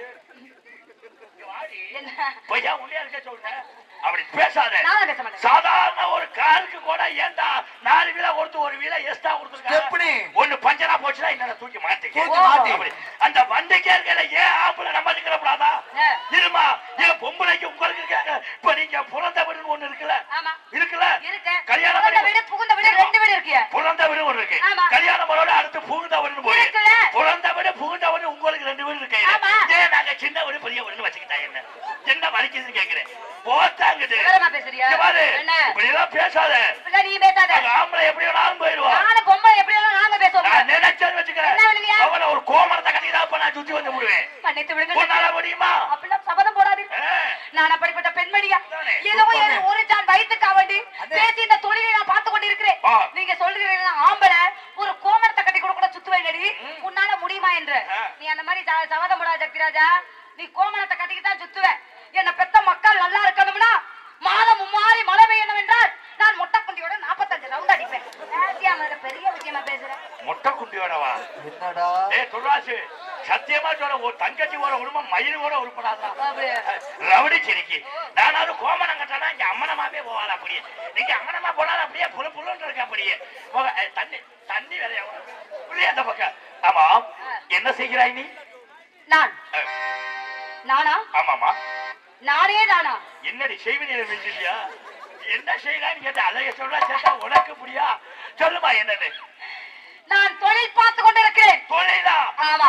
இங்க வாடி. என்ன பொய்யா உள்ளே இருக்க சொல்றேன் அப்படி பேசாத நான் பேச மாட்டேன் சாதாரண ஒரு காருக்கு கூட ஏன்டா நாலு வீல கொடுத்து ஒரு வீல எக்ஸ்ட்ரா கொடுத்துருக்காங்க எப்படி? ஒண்ணு பஞ்சரா போச்சுன்னா இன்னொன்னு தூக்கி மாட்டிக்க தூக்கி மாட்டி. அப்படி. அந்த வண்டிக்கே இருக்கிற ஏன் ஆம்பளை நம்ம இருக்கிற கூடாதா ஆ. இருமா ஏன் பொம்பளைக்கு உங்களுக்கு இருக்காங்க இப்ப நீங்க பிறந்த வீடுன்னு ஒண்ணு இருக்குல்ல ஆமா இருக்குல்ல இருக்கு கல்யாணம் புகுந்த பண்ணி- வீடு புகுந்த வீடு ரெண்டு வீடு இருக்கிய பிறந்த வீடு ஒண்ணு இருக்கு ஆமா. கல்யாணம் பண்ணோட அடுத்து புகுந்த வீடு போய் இருக்குல்ல? பிறந்த வீடு புகுந்த வீடு உங்களுக்கு ரெண்டு வீடு இருக்கு ஆமா. ஏன் நாங்க சின்ன வீடு பெரிய வீடுன்னு வச்சுக்கிட்டா என்ன என்ன வலிக்குதுன்னு கேக்குறேன் போத்தாங்கிட்டு விவரமா பேசுறியா இங்க பாரு என்ன இப்படி எல்லாம் பேசாத இப்படிலாம் நீ பேசாத நாங்க ஆம்பளை எப்படி வேணாலும் போயிடுவோம் நானும் பொம்பளை எப்படி வேணாலும் நாங்க பேசுவோம் நான் நினைச்சேன்னு வச்சுக்கிறேன் என்ன விழுவியா? அவனை ஒரு கோமரத்தை கட்டி தான் இப்ப நான் சுத்தி வந்து விடுவேன் மன்னித்து விடுங்க உன்னால முடியுமா அப்படிலாம் சபதம் போடாதீங்க ஆ. நான் அப்படிப்பட்ட பெண்மணியா அதானே. ஏதோ ஒரு- ஒரு ஜான் வயிற்றுக்கா வேண்டி அண்ணே. பேசி இந்த தொழிலை நான் பார்த்து கொண்டிருக்கிறேன் ஆ. நீங்க சொல்றீங்க ஆம்பளை ஒரு கோமரத்தை கட்டி கூட கூட சுத்துவேங்கடி உன்னால முடியுமா என்று ஆ. நீ அந்த மாதிரி ச- சபதம் போடாத சக்திராஜா நீ கோமரத்தை கட்டிக்கிட்டு தான் சுத்துவ என்ன பெத்த மக்கள் நல்லா இருக்கணும்னா மாதம் மும்மாறி மழை பெய்யணும் என்றால் நான் மொட்டை குண்டியோட நாற்பத்தஞ்சு ரவுண்ட் அடிப்பேன் ஏத்தியா மாதிரி பெரிய விஷயமா பேசுறேன் முட்டை குண்டியோடவா என்னடா ஏய் துர்ராசு சத்தியமா சொல்ற ஒரு தங்கச்சி ஒரு உடுமை மயில் கூட உருப்படாதான் அப்படியே. ரவுடி சிரிக்கி நானாவது கோமணம் கட்டனா இங்க அம்மனமாவே போவாள் அப்படியே நீங்க அம்மனமா போனாலும் அப்படியே புல புலன்னு இருக்க அப்படியே போக ஏய், தண்ணி தண்ணி வேலையா புள்ளி அந்த பக்கம் ஆமா என்ன செய்கிறாய் நீ நான் அஹ், நானா ஆமாமா நானே நானா என்னடி செய்வனி இல்லையா என்ன செய்யலான்னு கேட்ட அதைய சொல்றா சேட்டா உனக்கு புரியா சொல்லுமா என்னன்னு நான் தொழில் பார்த்து கொண்டிருக்கிறேன் தொழிலா ஆமா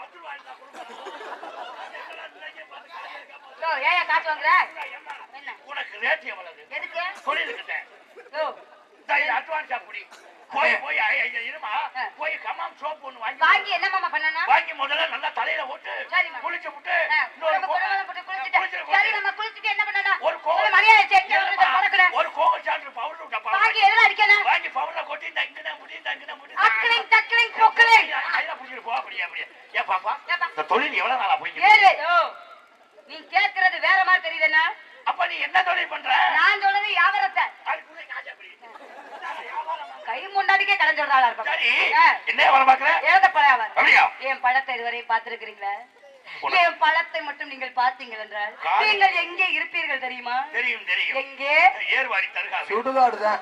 ஓ, ஏயா காசு வாங்குற என்ன உனக்கு ரேட் எவ்வளவு எதுக்கு தொழிலுக்கிட்ட ஓ, அட்வான்ஸா புடி போய் போய் ஐ- ஐ- இருமா ஆ. போய் கமாம் சோப் ஒண்ணு வாங்கி வாங்கி என்ன மாமா பண்ணனா வாங்கி முதல்ல நல்லா தலையில போட்டு சரிம்மா. குளிச்சு விட்டு ஆ, இன்னொரு உடம்பு கோ- குடமெல்லாம் போட்டு குளிச்சுட்டு. குளிச்சுட்டு, சரி குளிச்சுட்டு. நம்ம குளிச்சுட்டு என்ன பண்ணனா ஒரு கோ- ஒரு மணி ஆயிடுச்சு எங்க வந்து இருமா. பறக்குறேன் ஒரு கோகல் சான்று பவுடர் விட்டா வாங்கி பவுடர் எதுல அடிக்கணும் வாங்கி பவுடர் கொட்டி இந்த இங்கன முடி இந்த இங்கன முடி அக்கிலிங் தக்கிலிங் பொக்கிலிங் கையில புடிச்சிட்டு போ அப்படியே அப்படியே ஏன் பாப்பா ஏப்பா. இந்த தொழில் எவ்வளவு நாளா போய்க்கிட்டு ஏறு ஓ நீ கேக்குறது வேற மாதிரி தெரியுது என்ன அப்ப நீ என்ன தொழில் பண்ற நான் சொல்றது வியாபாரத்தை அதுக்குள்ள காசு எப்படி? வியாபாரம். கை முன்னாடிக்கே கடன் சொல்றாளா சரி இருக்கும் என்ன வேலை பாக்குற எழுத பழம் அப்படியா என் பழத்தை இதுவரை பார்த்திருக்கிறீங்களா உனக்கு- என் பழத்தை மட்டும் நீங்கள் பார்த்தீங்கள் என்றால் காது- நீங்கள் எங்கே இருப்பீர்கள் தெரியுமா தெரியும் தெரியும் எங்கே ஏர்வாடி தருகாது சுடுகாடுதான்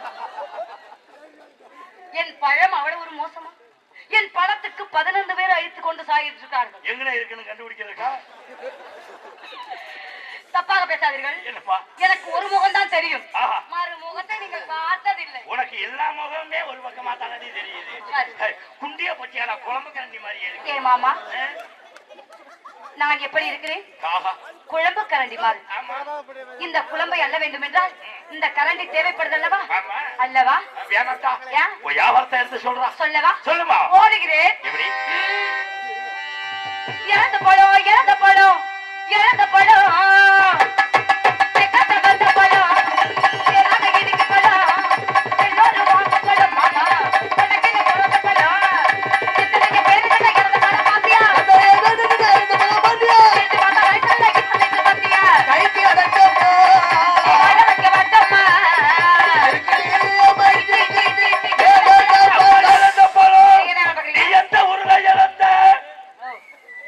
என் பழம் அவ்வளவு ஒரு மோசமா என் பழத்துக்கு பதினொன்று பேர் அழித்துக் கொண்டு சாகிட்டு இருக்கார்கள் எங்கன இருக்குன்னு கண்டுபிடிக்கிறதுக்கா தப்பாக பேசாதீர்கள் என்னப்பா எனக்கு ஒரு முகம் தான் தெரியும் ஆஹா. மறு முகத்தை நீங்கள் பார்த்ததில்லை உனக்கு எல்லா முகமே ஒரு பக்கமா தானே தெரியுது சரி. ஹே, குண்டிய பச்சியாடா குழம்பு கரண்டி மாதிரியே இருக்கு ஏன் மாமா ஆ? நான் எப்படி இருக்கிறேன் ஆஹா. குழம்பு கரண்டி மாதிரி ஆமா இந்த குழம்பை அல்ல வேண்டும் என்றால் இந்த கரண்டி தேவைப்படுது அல்லவா ஆமா அல்லவா வேணாட்டா ஏன்? ஒரு வியாபாரத்தை எடுத்து சொல்றா சொல்லவா சொல்லுமா ஓடுகிறேன் எப்படி இறந்த பழம் இறந்த பழம் இறந்த பழம் தெக்கத்த வந்த பழம் ஏறாத இடிக்கு பழம் எல்லோரும் வாங்க பழம் மாமா உனக்கு இந்த பழத்த பழம் இத்தனைக்கு பேரு தானே இறந்த பழம் பாத்தியா எடுத்து பார்த்தா வயசுல இத்தனைக்கு பாத்தியா கைக்கு அடக்கமா வாழ வைக்க மாட்டோமா இழந்த பழம். நீங்க என்ன நீ பாக்குறீங்க எந்த ஊர்ல இழந்த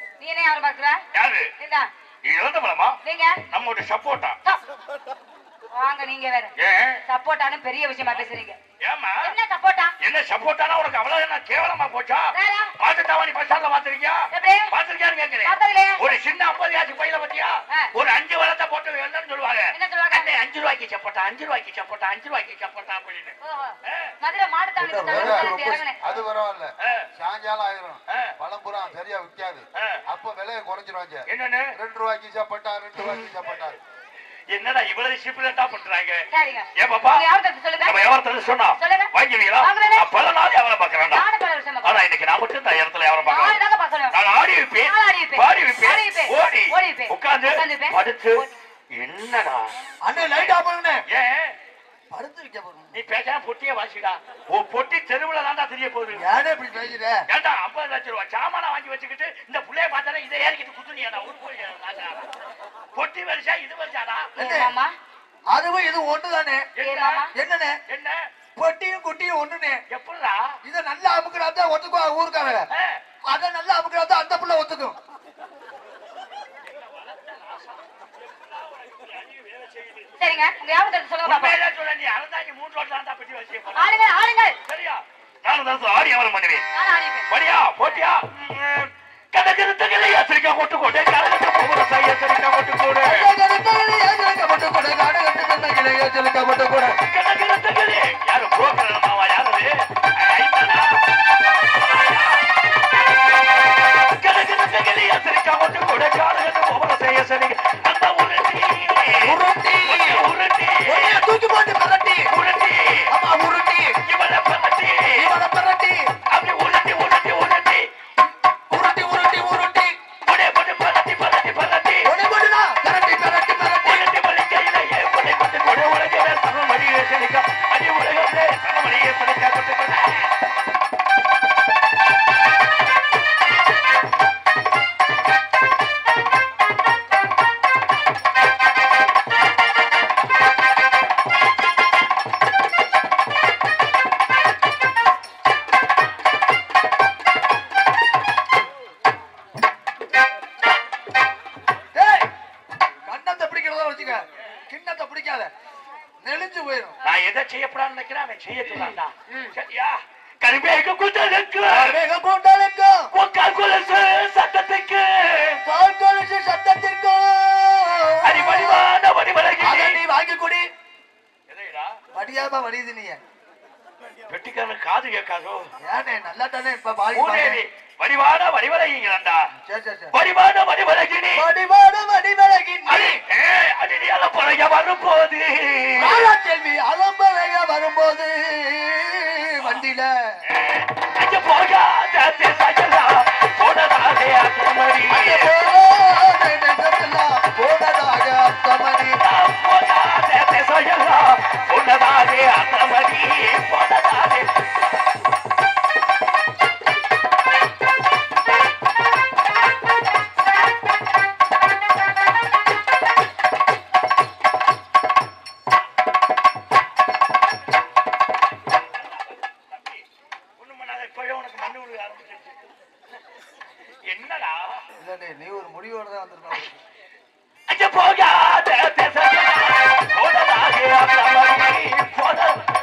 மாதுளம்பழமா நீங்க நம்மோட சப்போட்டா வாங்க நீங்க வேற ஏன் சப்போட்டான்னு பெரிய விஷயமா பேசுறீங்க ஏமா என்ன சப்போட்டா என்ன சப்போட்டானா உனக்கு அவ்வளவு என்ன கேவலமா போச்சா வேற? பாத்துட்டாவா நீ பஸ் ஸ்டாண்ட்ல பாத்திருக்கியா எப்படி? பாத்திருக்கியான்னு கேக்குறேன் பார்த்ததில்லையே. ஒரு சின்ன ஐம்பது காசு பையில பத்தியா ஆ. ஒரு அஞ்சு வளத்தை போட்டு என்னன்னு சொல்லுவாங்க என்ன சொல்லுவாங்க? அண்ணே, அஞ்சு ரூபாய்க்கு சப்போட்டா அஞ்சு ரூபாய்க்கு சப்போட்டா அஞ்சு ரூபாய்க்கு சப்போட்டா அப்படின்னு ஓஹோ. ஆ. மதுரை மாடு தாண்டி இல்ல, கொடுத்தாலும் வேற இறங்குனேன், இறங்குனேன். அது பரவாயில்ல ஆ. சாயங்காலம் ஆயிரும் ஆ. பழம்புறா சரியா விற்காது ஆ. அப்ப விலையை குறைஞ்சிருவாங்க என்னன்னு ரெண்டு ரூபாய்க்கு சாப்பிட்டா ரெண்டு ரூபாய்க்கு சாப்பிட்டா என்னடா இவ்வளவு சிப்பிளட்டா பண்றாங்க சரிங்க ஏன் பாப்பா உங்க வியாபாரத்தை சொல்லுங்க நம்ம வியாபாரத்தை சொன்னா சொல்லுங்க. வாங்கினீங்களா வாங்குவேனே. நான் பல நாள் வியாபாரம் பாக்குறேன்டா நானும் பல வருஷமா ஆனா இன்னைக்கு நான் மட்டும் இந்த இடத்துல வியாபாரம் நாலு பாக்குறேன் தாங்க பார்க்கணும். நான் ஆடி வைப்பேன் நாலு ஆடி வைப்பேன். பாடி ஆடி வைப்பேன் வைப்பேன். ஓடி ஓடி வைப்பேன். உட்கார்ந்து உட்கார்ந்து வைப்பேன். படுத்து ஓடி. என்னடா அண்ணே லைட் ஆஃப் பண்ணுனே ஏன் படுத்து வைக்க போறோம் நீ பேசாம பொட்டியே வாசிடா ஓ பொட்டி தெருவுல தான்டா தெரிய போகுது ஏனே இப்படி பேசுற ஏன்டா ஐம்பது லட்சம் ரூபாய் சாமானா வாங்கி வச்சுக்கிட்டு இந்த புள்ளைய பார்த்தாலே இதை ஏறிக்கிட்டு குத்துனியாடா ஊருக்கு போய் பொட்டி வருஷா இது வருஷாடா ஏன் மாமா அதுவும் இது ஒண்ணுதானே ஏன் மாமா என்னண்ணே என்ன பொட்டியும் குட்டியும் ஒண்ணுனே எப்படிடா இத நல்லா அமுக்குறா தான் ஒத்துக்குவா ஊருக்காரங்க ஆ, அத நல்லா அமுக்குறா தான் அந்த புள்ள ஒத்துக்கும் சரிங்க உங்க வியாபாரத்தை சொல்லுங்க பாப்போம் உண்மையிலே சொல்ல நீ அறந்தாங்க மூணு ரோட்ல தான் பெட்டி வச்சு ஆளுங்கள் ஆளுங்கள் சரியா நானும் தான் ஆடி வியாபாரம் பண்ணுவேன் நானும் ஆடி வைப்பேன் படியா போட்டியா கணக்கு தகலையா சிரிக்கா கொட்டு கொடு கணக்கு போகிற சையா சிரிக்கா கொட்டு கொடு கணக்கு தகலே யாரு புரோக்கர் மாவா யாரு ஐமனா கணக்கு தகலையா சிரிக்கா கொட்டு கொடு கணக்கு போகிற சையா சிரிக்கா அந்த உருட்டி உருட்டி. உருட்டி தூக்கி போட்டு பரட்டி உருட்டி அம்மா உருட்டி இவனை பத்தி இவனை பரட்டி அப்படி உருட்டி உருட்டி உருட்டி உருட்டி உருட்டி உருட்டி உடனே போட்டு பரட்டி பரட்டி பரட்டி ஒண்ணு போட்டுனா பரட்டி பரட்டி பரட்டி உருட்டி பலிக்கையில ஏன் கொடை கொண்டு கொடை உலகில சமமடியே செழிக்கா அடி உலகமே சமமடியே செழிக்கா கொண்டு கொண்டு டேய் கண்ணத்தை பிடிக்கிறதா வச்சுக்க கிண்ணத்தை பிடிக்காத நெளிஞ்சு போயிடும் நான் எதை செய்யப்படான்னு நினைக்கிறேன் அவன் செய்ய சொன்னான்டா சரியா கருவேக குத்தலுக்கு வேக கொண்டாலுக்கும் உக்கால் குலசு சத்தத்துக்கு பால் கொலுசு சத்தத்திற்கும் அடி வடிவான வடிவலகி அதை நீ வாங்கி குடி எதைடா வடியாம வடியுது நீ வெட்டிக்காரன் காது கேட்காதோ ஏனே நல்லா தானே இப்ப பாடி மூதேவி வடிவான வடிவலகிங்களாண்டா சரி சரி சரி வடிவான வடிவலகினி வடிவான வடிவழகி அடி ஏய், அடி நீ எல்லாம் பழைய வரும்போது செல்வி அலம்பலைய வரும்போது வண்டியில அங்க போகாத திசையலா போனதாலே அத்தமடி அங்கே போகாத நெசமெல்லாம் போனதாக அர்த்தமணி போகாத திசையலா போனதாலே அத்தமடி போனதாலே ஒண்ணும் பண்ணாத இப்பவே உனக்கு மண்ணு விழுக ஆரம்பிச்சிருச்சு என்னடா இல்ல நீ ஒரு முடிவோட தான் வந்திருக்க அங்க போகாத திசையலா போனதாலே அத்தமடி போன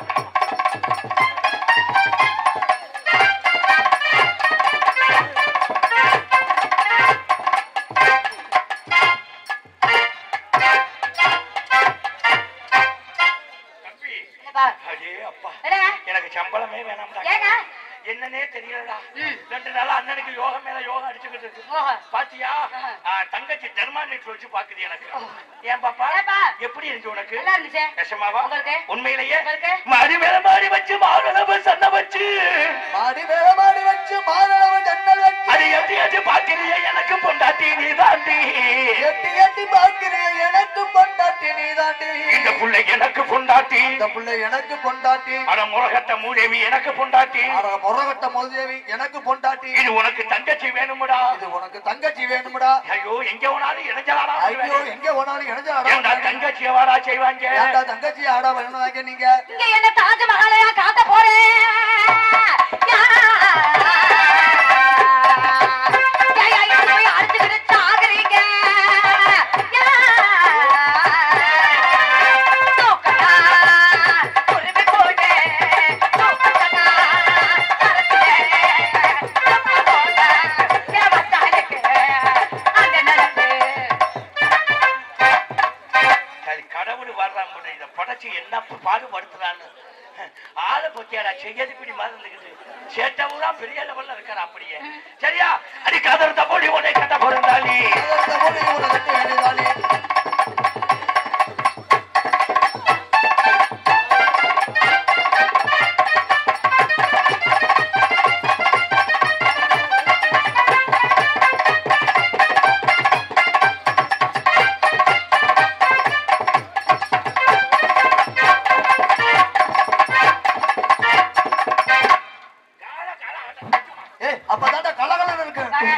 தம்பி என்னப்பா அடே அப்பா என்னங்க எனக்கு சம்பளமே வேணாம்டா ஏங்க என்னன்னே தெரியலடா ம். ரெண்டு நாளா அண்ணனுக்கு யோகம் மேல யோகம் அடிச்சுக்கிட்டு இருக்கு ஓஹோ பாத்தியா ஆஹா. ஆ, தங்கச்சி தெர்மாமீட்டர் வச்சு பாக்குது எனக்கு ஏன் பாப்பா ஏப்பா? எப்படி இருக்கு உனக்கு நல்லா இருந்துச்சு நெசமாவா உங்களுக்கு? உண்மையிலேயே உங்களுக்கு? மாடி மேல மாடி வச்சு மாடளவு சன்ன வச்சு மாடி மேல மாடி வச்சு மாறளவு ஜன்னல் வச்சு அது எட்டி எட்டி பாக்கிறிய எனக்கு பொண்டாட்டி நீ தாண்டி எட்டி எட்டி பார்க்கிறிய எனக்கு பொண்டாட்டி நீ தாண்டி இந்த புள்ளை எனக்கு பொண்டாட்டி இந்த பிள்ளை எனக்கு பொண்டாட்டி அட முரகட்ட மூதேவி எனக்கு பொண்டாட்டி அட முறகட்ட மோதேவி எனக்கு பொண்டாட்டி இது உனக்கு தங்கச்சி வேணுமுடா இது உனக்கு தங்கச்சி வேணும்டா ஐயோ எங்க வேணாலும் இணைஞ்சலாடா ஐயோ எங்க போனாலும் இணைஞ்சு ஏன்டா ஆடா தங்கச்சி வாடா செய்வாங்க ஏன்டா தங்கச்சி ஆடா வேணும்னாங்க நீங்க இங்க என்ன தாஜ்மஹாலையா காட்ட போறேன் யா. யா, யா, யா, போய் அடிச்சுக்கிட்டு சாகுறீங்க. பாத்தியாடா செய்யது இப்படி மாதிரி இருந்துக்கிட்டு சேட்டை ஊரா பெரிய லெவல்ல இருக்காரு அப்படியே சரியா அடி கதர் தப்போடி உன்னை கட்ட பொருந்தாளி அதற்கு போலி ஒரு கட்டி வேண்டியதாலே. கால கால ஆட்டம். ஏய், அப்பதான்டா கலகலன்னு இருக்கு. வாங்க.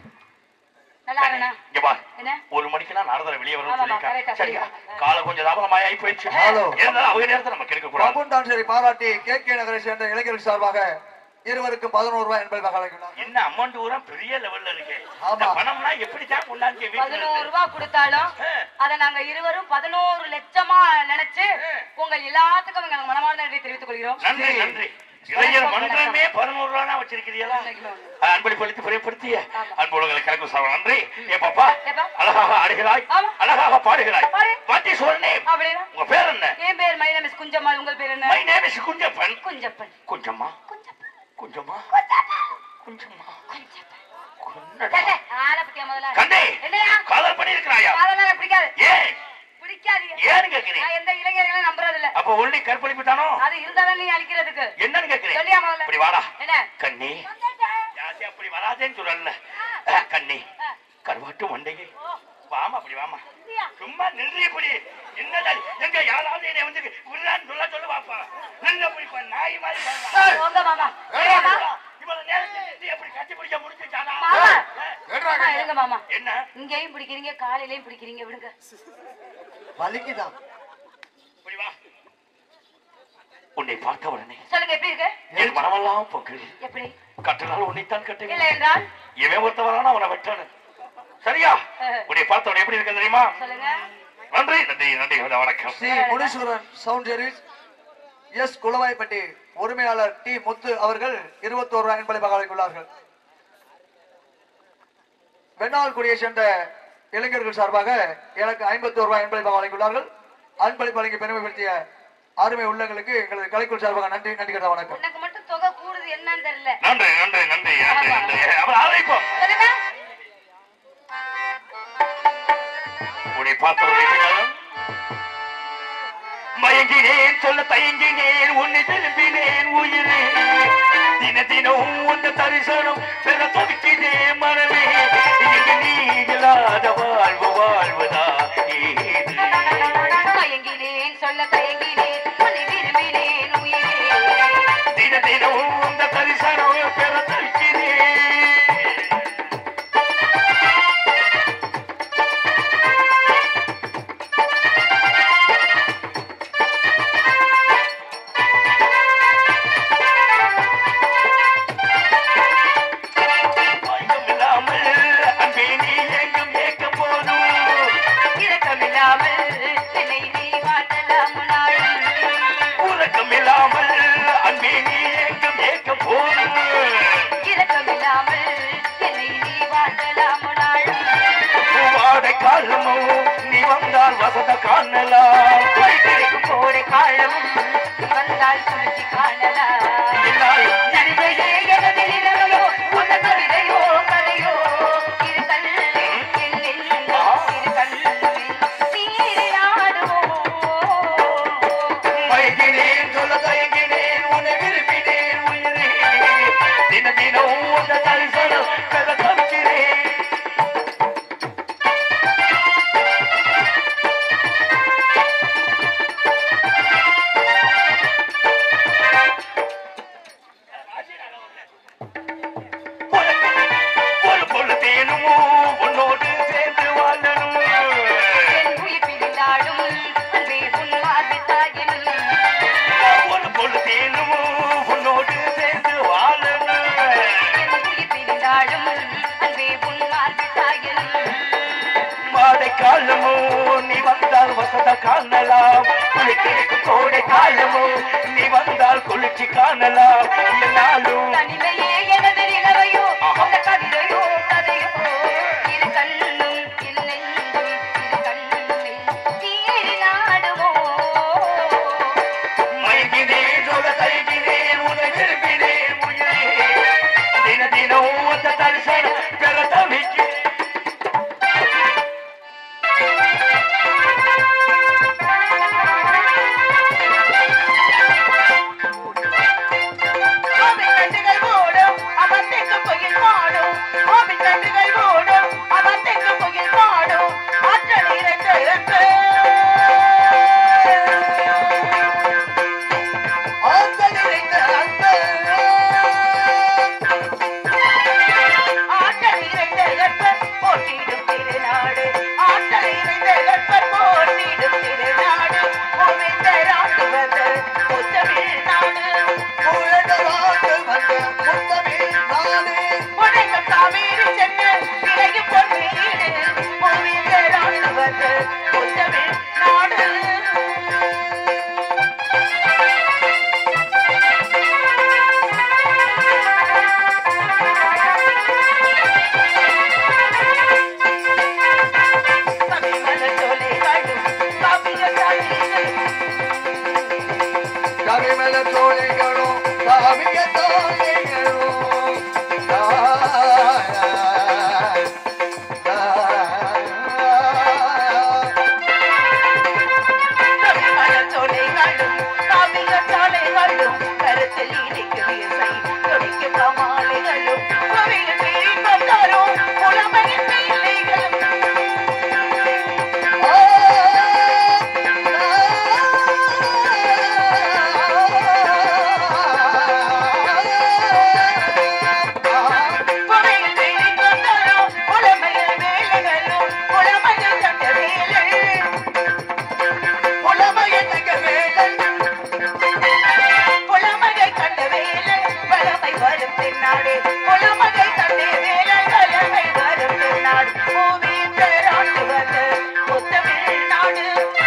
நல்லா இருக்கண்ணா இங்க பார் என்ன ஒரு மணிக்கெல்லாம் நாரதரை வெளியே ஆமாமா, வரணும்னு சொல்லியிருக்காங்க correct ஆ சரியா சொல்லியிருக்காங்க. காலம் கொஞ்சம் தாமதமாய் ஆகி போயிடுச்சு ஹலோ. இருந்தாலும் அவங்க நேரத்தை நம்ம கெடுக்க கூடாது பிரபுன் டான்சரை பாராட்டி கே கே நகரை சேர்ந்த இளைஞர்கள் சார்பாக இருவருக்கும் பதினோரு ரூபாய் என்பதை வழங்கினார் என்ன அமௌண்ட் ஊரா பெரிய லெவல்ல இருக்கு ஆமா. இந்த பணம்னா எப்படித்தான் கொண்டாந்து வீட்டுல பதினோரு இருந்து? ரூபாய் கொடுத்தாலும் ஆ. அத நாங்க இருவரும் பதினோரு லட்சமா நினைச்சு ஆ. உங்கள் எல்லாத்துக்கும் எங்க மனமார்ந்த நன்றி தெரிவித்துக் கொள்கிறோம் நன்றி நன்றி இளைஞர் மன்றமே பதினோரு ரூபா வச்சிருக்கிறீங்களா அன்பளிப்பு அளித்து பிரியப்படுத்திய ஆமா. அன்புலகளை கலக்கும் சார் நன்றி ஏ பாப்பா ஏப்பா. அழகாக ஆடுகிறாய் ஆமா. அழகாக பாடுகிறாய் பாடு. வாட்டி சொல்லே அப்படின்னா உங்க பேர் என்ன என் பேர் மை நேம் இஸ் குஞ்சம்மாள் உங்கள் பேர் என்ன my name is Kunjappan Kunjappan Kunjamma Kunjappan Kunjamma Kunjappan Kunjamma Kunjappan குன்னடா. கேட்டே, ஆளை பத்தியா முதல்ல கண்டே என்னையா காதல் பண்ணிருக்கிறாயா அதெல்லாம் எனக்கு பிடிக்காது ஏன் பிடிக்காது ஏன்னு கேக்குறேன் நான் எந்த இளைஞர்களையும் நம்புறது இல்ல அப்ப ஒன்லி கற்பழிப்பு தானோ அது இருந்தாலும் நீ அழிக்கிறதுக்கு என்னன்னு கேக்குறேன் சொல்லியா முதல்ல இப்படி வாடா என்ன கண்ணி வந்துட்டேன். ஜாஸ்தி அப்படி வராதேன்னு சொல்லல ஆ. அஹ், கண்ணி ஆ. கருவாட்டு மண்டையை ஓ, வாமா அப்படி வாமா இல்லையா? சும்மா நின்று இப்படி என்னடா எங்க யாராவது என்னை வந்து விடுறான்னு சொல்ல சொல்லு பாப்பா நின்று அப்படி இப்ப நாய் மாதிரி பண்ணலாம். போங்க மாமா ஏய், மாமா இவ்வளவு நேரத்துல நின்று எப்படி கட்டி பிடிக்க முடிஞ்சுச்சானா மாமா. ஏட்ரா மாமா, இருங்க மாமா என்ன இங்கேயும் பிடிக்கிறீங்க காலையிலயும் பிடிக்கிறீங்க விடுங்க வலிக்குதான் இப்படி வா உன்னை பார்த்த உடனே சொல்லுங்க எப்படி இருக்கு என் மனமெல்லாம் பொங்கு எப்படி கட்டினால் உன்னைத்தான் இல்ல கட்டுகிறேன் என்றால் இவன் ஒருத்தவரான அவனை வெட்டானு சரியா அஹ். உன்னை பார்த்த உடனே எப்படி இருக்கு தெரியுமா சொல்லுங்க நன்றி நன்றி நன்றி வணக்கம் Sri Muneeswaran sound service S Kulavaipatti உரிமையாளர் டி முத்து அவர்கள் இருபத்தோரு ரூபாய் என்பதை வழங்கியுள்ளார்கள் வெண்ணால்குடியை சேர்ந்த இளைஞர்கள் சார்பாக எனக்கு ஐம்பத்தோரு ரூபாய் என்பதை வழங்கியுள்ளார்கள் அன்பளிப்பு வழங்கி பெருமைப்படுத்திய அருமை உள்ளங்களுக்கு எங்களது கலைக்குள் சார்பாக நன்றி நன்றி கட்ட வணக்கம் உனக்கு மட்டும் தொகை கூடுது என்னன்னு தெரியல நன்றி நன்றி நன்றி நன்றி நன்றி அப்புறம் அழைப்போம் சொல்லுங்க உன்னை பார்த்த உடனே பின்னாலும் மயங்கினேன் சொல்ல தயங்கினேன் உன்னை திரும்பினேன் உயிரே தின தினம் உந்த தரிசனம் பெற துடிக்கிறே மனமே இங்கு நீ இல்லாத வாழ்வு வாழ்வதா ஏது தயங்கினேன் சொல்ல தயங்கினேன் உன்னை விரும்பினேன் உயிரே தின தினம் உந்த தரிசனம் பெற துடிக்கிறேன் இல்லாமல் அன்பே நீ எங்கும் ஏக்கம் போதும் இரக்கமில்லாமல் என்னை நீ வாட்டலாம் நாளும் உறக்கம் இல்லாமல் அன்பே நீ எங்கும் ஏக்கம் போதும் இரக்கமில்லாமல் என்னை நீ வாட்டலாம் நாளும் வாடை காலமோ நீ வந்தால் வசத காணலாம் கிடைக்கும் கோடை காலமும் வந்தால் சுழற்சி காணலாம் என்னாலும் நடிகையே எனது நிலவையோ உன் கவிதையோ கதையோ இரு கண்ணில் என் நெஞ்சம் இரு கண்ணில் நீராடுவோம் மயங்கினேன் சொல்ல தயங்கினேன் உன்னை விரும்பினேன் உயிரே தின தினம் உந்த தரிசனம் பெற தவிக்கிறேன் ஒரு பொழுதேனுமோ உன்னோடு சேர்ந்து வாழணும் என் உயிர் பிரிந்தாடும் அன்பே உன் மார்பு தாயனும் ஒரு பொழுதேனுமோ உன்னோடு சேர்ந்து வாழணும் என் உயிர் பிரிந்தாடும் அன்பே உன் மார்பு தாயனும் மாடை காலமோ நீ வந்தால் வசத காணலாம் குளித்திருக்கும் கோடை காலமோ நீ வந்தால் குளிர்ச்சி காணலாம் என்னாலும் தனிமையே எனது நிலவையோ அந்த கவிதையோ கதையோ இரு கண்ணும் என் நெஞ்சும் இரு கண்ணுமில் நீரில் ஆடுவோம் மயங்கினேன் சொல்ல தயங்கினேன் தரிசனம் பெற தவிக்கிறேன் கோவில் கண்டுகள் ஓடும் அமர்ந்தெங்கு புயல் பாடும் கோவில் கண்டுகள் ஓடும் அமர்ந்தெங்கு புயல் பாடும் ஆற்றல் நிறைந்த அன்பு. ஆற்றல் நிறைந்த அன்பு. ஆற்றல் நிறைந்த அன்பர் போற்றிடும் திருநாடு ஆற்றல் நிறைந்த அன்பர் போற்றிடும் திருநாடு கோவிந்தராண்டு வந்த முத்தமிழ் நாடு உலகளாண்டு வந்த முத்தமிழ் நாடு. உலகம் காவேரி சென்று விளையும் பொன்னீடு கோவிந்தராண்டு வந்த முத்தமிழ் நாடு தமிழ்மல சோலைகளும் காவிய காட்சிகளும் கவிமல சோலைகளும் காவிய சோலைகளும் தமிழ்மல சோலைகளும் காவிய சாலைகளும் கருத்தில் இனிக்கும் இசை துடிக்கும் கமாலைகளும் கோவிலில் தீபம் தரும் புலமையின் பிள்ளைகளும் புகையில் தீபம் தரும் புலமையின் வேலைகளும் புலமையில் கண்ட வேலை புலமையின் மிக வேலை புலமகை கண்ட வேலை வளமை வரும் பின்னாடு புலமகை கண்ட வேலை வளமை வரும் பின்னாடு பூமி பெறாண்டு வந்து முத்தமிழ் நாடு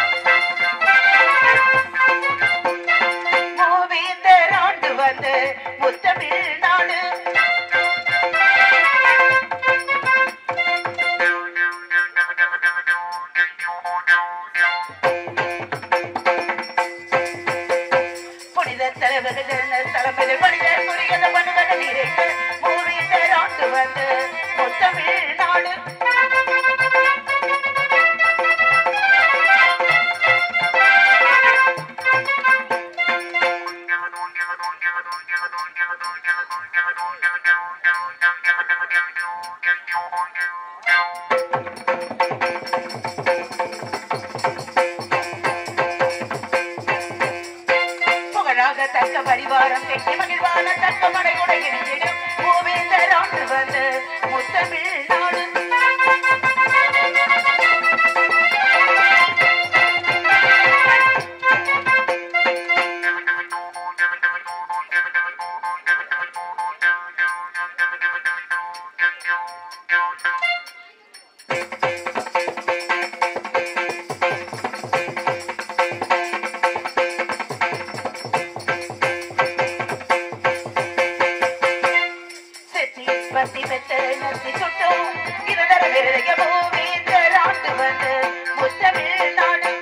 பூமி பெறாண்டு வந்து முத்தமிழ் நாடு புனித தலைவர்கள் தலைமையில் மனிதர் புரியத மனிதன நீரைக்கு பூமி பெறாண்டு வந்து முத்தமிழ் நாடு புகழாக தக்க பரிவாரம் கெட்டி மகிழ்வான தக்க மடையுடை இணைந்திடும் கோவிந்தர் ஆண்டு வந்து முத்தமிழ் நாடு செத்தி பத்தி பெத்த நத்தி சுட்டும் இருதர விரைய கோவிந்தர் ஆண்டு வந்து முத்தமிழ் நாடு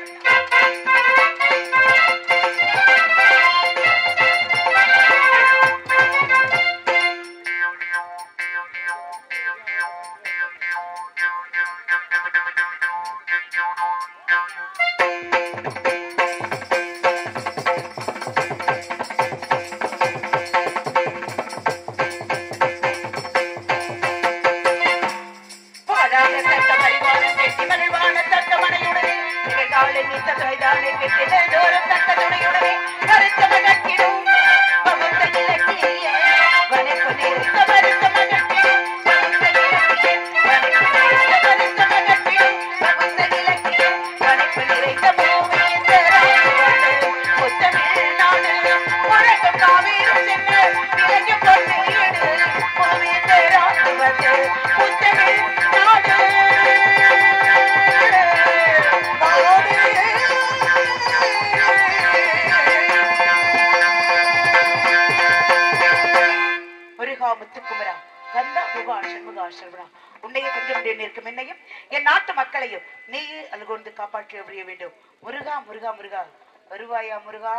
பாடாத தக்க பரிவாரம் கெட்டி மகிழ்வான தக்க மனையுடனே நிகழ்காலை நீத்த கைதானை கெட்டி நெடுந்தோறும் தக்க துணையுடனே கருத்தம கட்டிடும் பகுத்த இலக்கிய வனப்பு நிறைந்த மருத்தம கட்டிடும் பகுத்த இலக்கிய வனப்பு நிறைந்த மருத்தம கட்டிடும் பகுத்த இலக்கிய வனப்பு நிறைந்த பூமி முத்தமிழ் நாடு உலகம் காவேரி சென்று விலகும் பொன்னீடு பூமி தேராண்டு வந்து முத்தமிழ் நாடு முருகா முத்துக்குமரா கந்தா முகா சண்முகா சர்வனா உன்னையே கொஞ்சம் முடிய நிற்கும் என்னையும் என் நாட்டு மக்களையும் நீயே அல்கொண்டு காப்பாற்றி புரிய வேண்டும் முருகா முருகா முருகா வருவாயா முருகா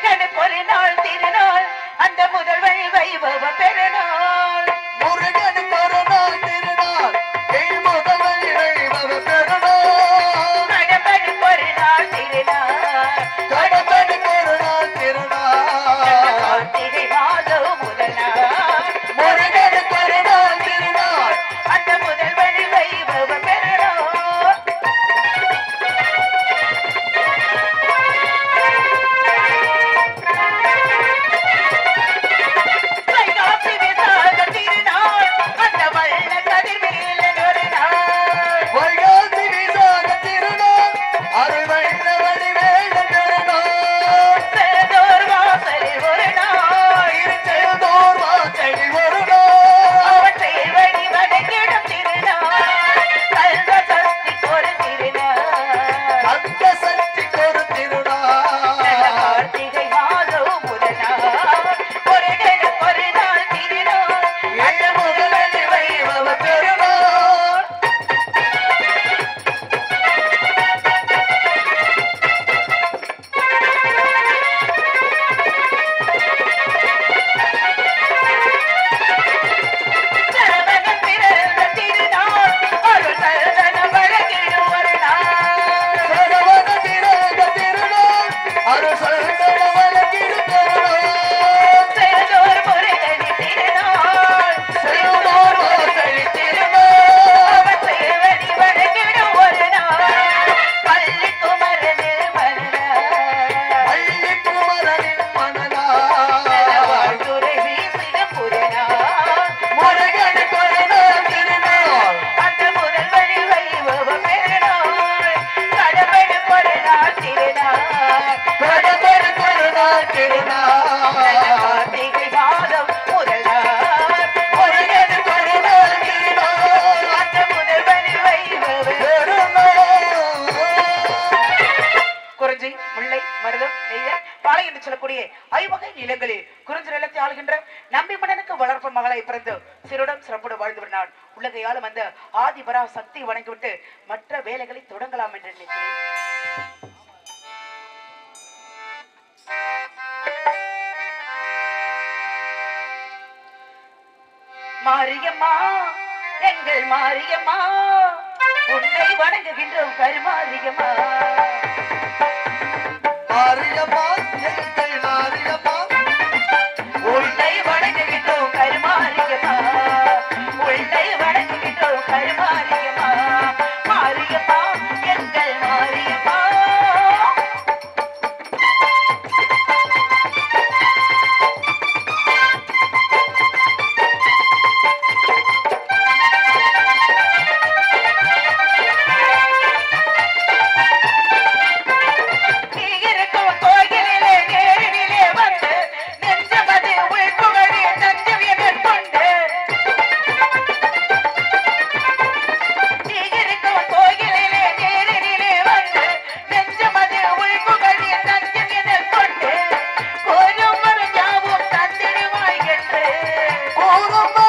முருகனுக்கு ஒரு நாள் திருநாள் அந்த முதல்வன் வைபவ பெருநாள் முருகனுக்கு ஒரு நாள் திருநாள் என் முதல்வன் இறைவன் பெருநாள் கடம்பனுக்கு ஒரு நாள் திருநாள் கடம்பனுக்கு ஒரு நாள் திருநாள் கார்த்திகை மாதம் முதல் நாள் முருகனுக்கு ஒரு நாள் திருநாள் அந்த முதல்வன் வைபவ பெருநாள் வைகாசி விசாக திருநாள் அந்த வல்ல கதிர்வேலன் ஒரு நாள் வைகாசி விசாக திருநாள் அருள்வள்ள வடிவேலன் திருநாள் பெருந்தோர் வாசலில் ஒரு நாள் திருச்செந்தூர் வாசலில் ஒரு நாள் அவற்றை வழி வணங்கிடும் திருநாள் கல்வ சக்தி ஒரு திருநாள் அந்த சக்திக்கு ஒரு திருநாள் கார்த்திகை மாதம் முதல் நாள் ஒரு தினம் ஒரு நாள் திருநாள் என் முதல்வன் இறைவன் பெருநாள் சரவணன் பிறந்த திருநாள் அருள் சரவண வழங்கிடும் ஒரு நாள் சரவண திரண்ட திருநாள் அருள் சரவண வழங்கிடும் திருநாள் பெருந்தோர் முருகனி திருநாள் செல்வதோர் வாசலில் திருநாள் அவற்றை வழி வணங்கிடும் ஒரு நாள் பள்ளி குமரனு மன்னாள் பள்ளி குமரனின் மனநாள் துறை வீசின புறநாள் முருகனுக்கு ஒரு நாள் திருநாள் அந்த முதல் வழி வைபவ பெருநாள் கடம்பனு ஒரு நாள் திருநாள் கடம்பனுக்கு ஒரு நாள் திருநாள் கார்த்திகை மாதம் முதல் நாள் முருகனுக்கு ஒரு நாள் திருநாள் அந்த முதல் வழி வைபவ பெருநாள் குறிஞ்சி முல்லை மருதம் நெய்யல் பாலை என்று சொல்லக்கூடிய ஐவகை நிலங்களில் குறிஞ்சி நிலத்தை ஆளுகின்ற நம்பி மன்னனுக்கு வளர்ப்பு மகளை பிறந்து சிறுடம் சிறப்புடன் வாழ்ந்து நான் உலகையாலும் அந்த ஆதிபரா சக்தி வணங்கிவிட்டு மற்ற வேலைகளை தொடங்கலாம் என்று நினைக்கிறேன் மாரியம்மா எங்கள் மாரியம்மா உன்னை வணங்குகின்றோம் கருமாரியம்மா மாரியம்மா எங்கள் மாரியம்மா உன்னை வணங்குகின்றோம் கருமாரியம்மா உன்னை வணங்குகின்றோம் கருமாரியம்மா மாரியம்மா எங்கள் மாரியம்மா நீ இருக்கும் கோயிலிலே நேரிலே வந்து நெஞ்சமது உள்புகழே நஞ்சம் என கொண்டு நீ இருக்கும் கோயிலிலே நேரிலே வந்து நெஞ்சமது உள்புகழே நஞ்சம் என கொண்டு ஒரு மரம் யாவும் தந்திடுவாய் என்று ஓரம்மா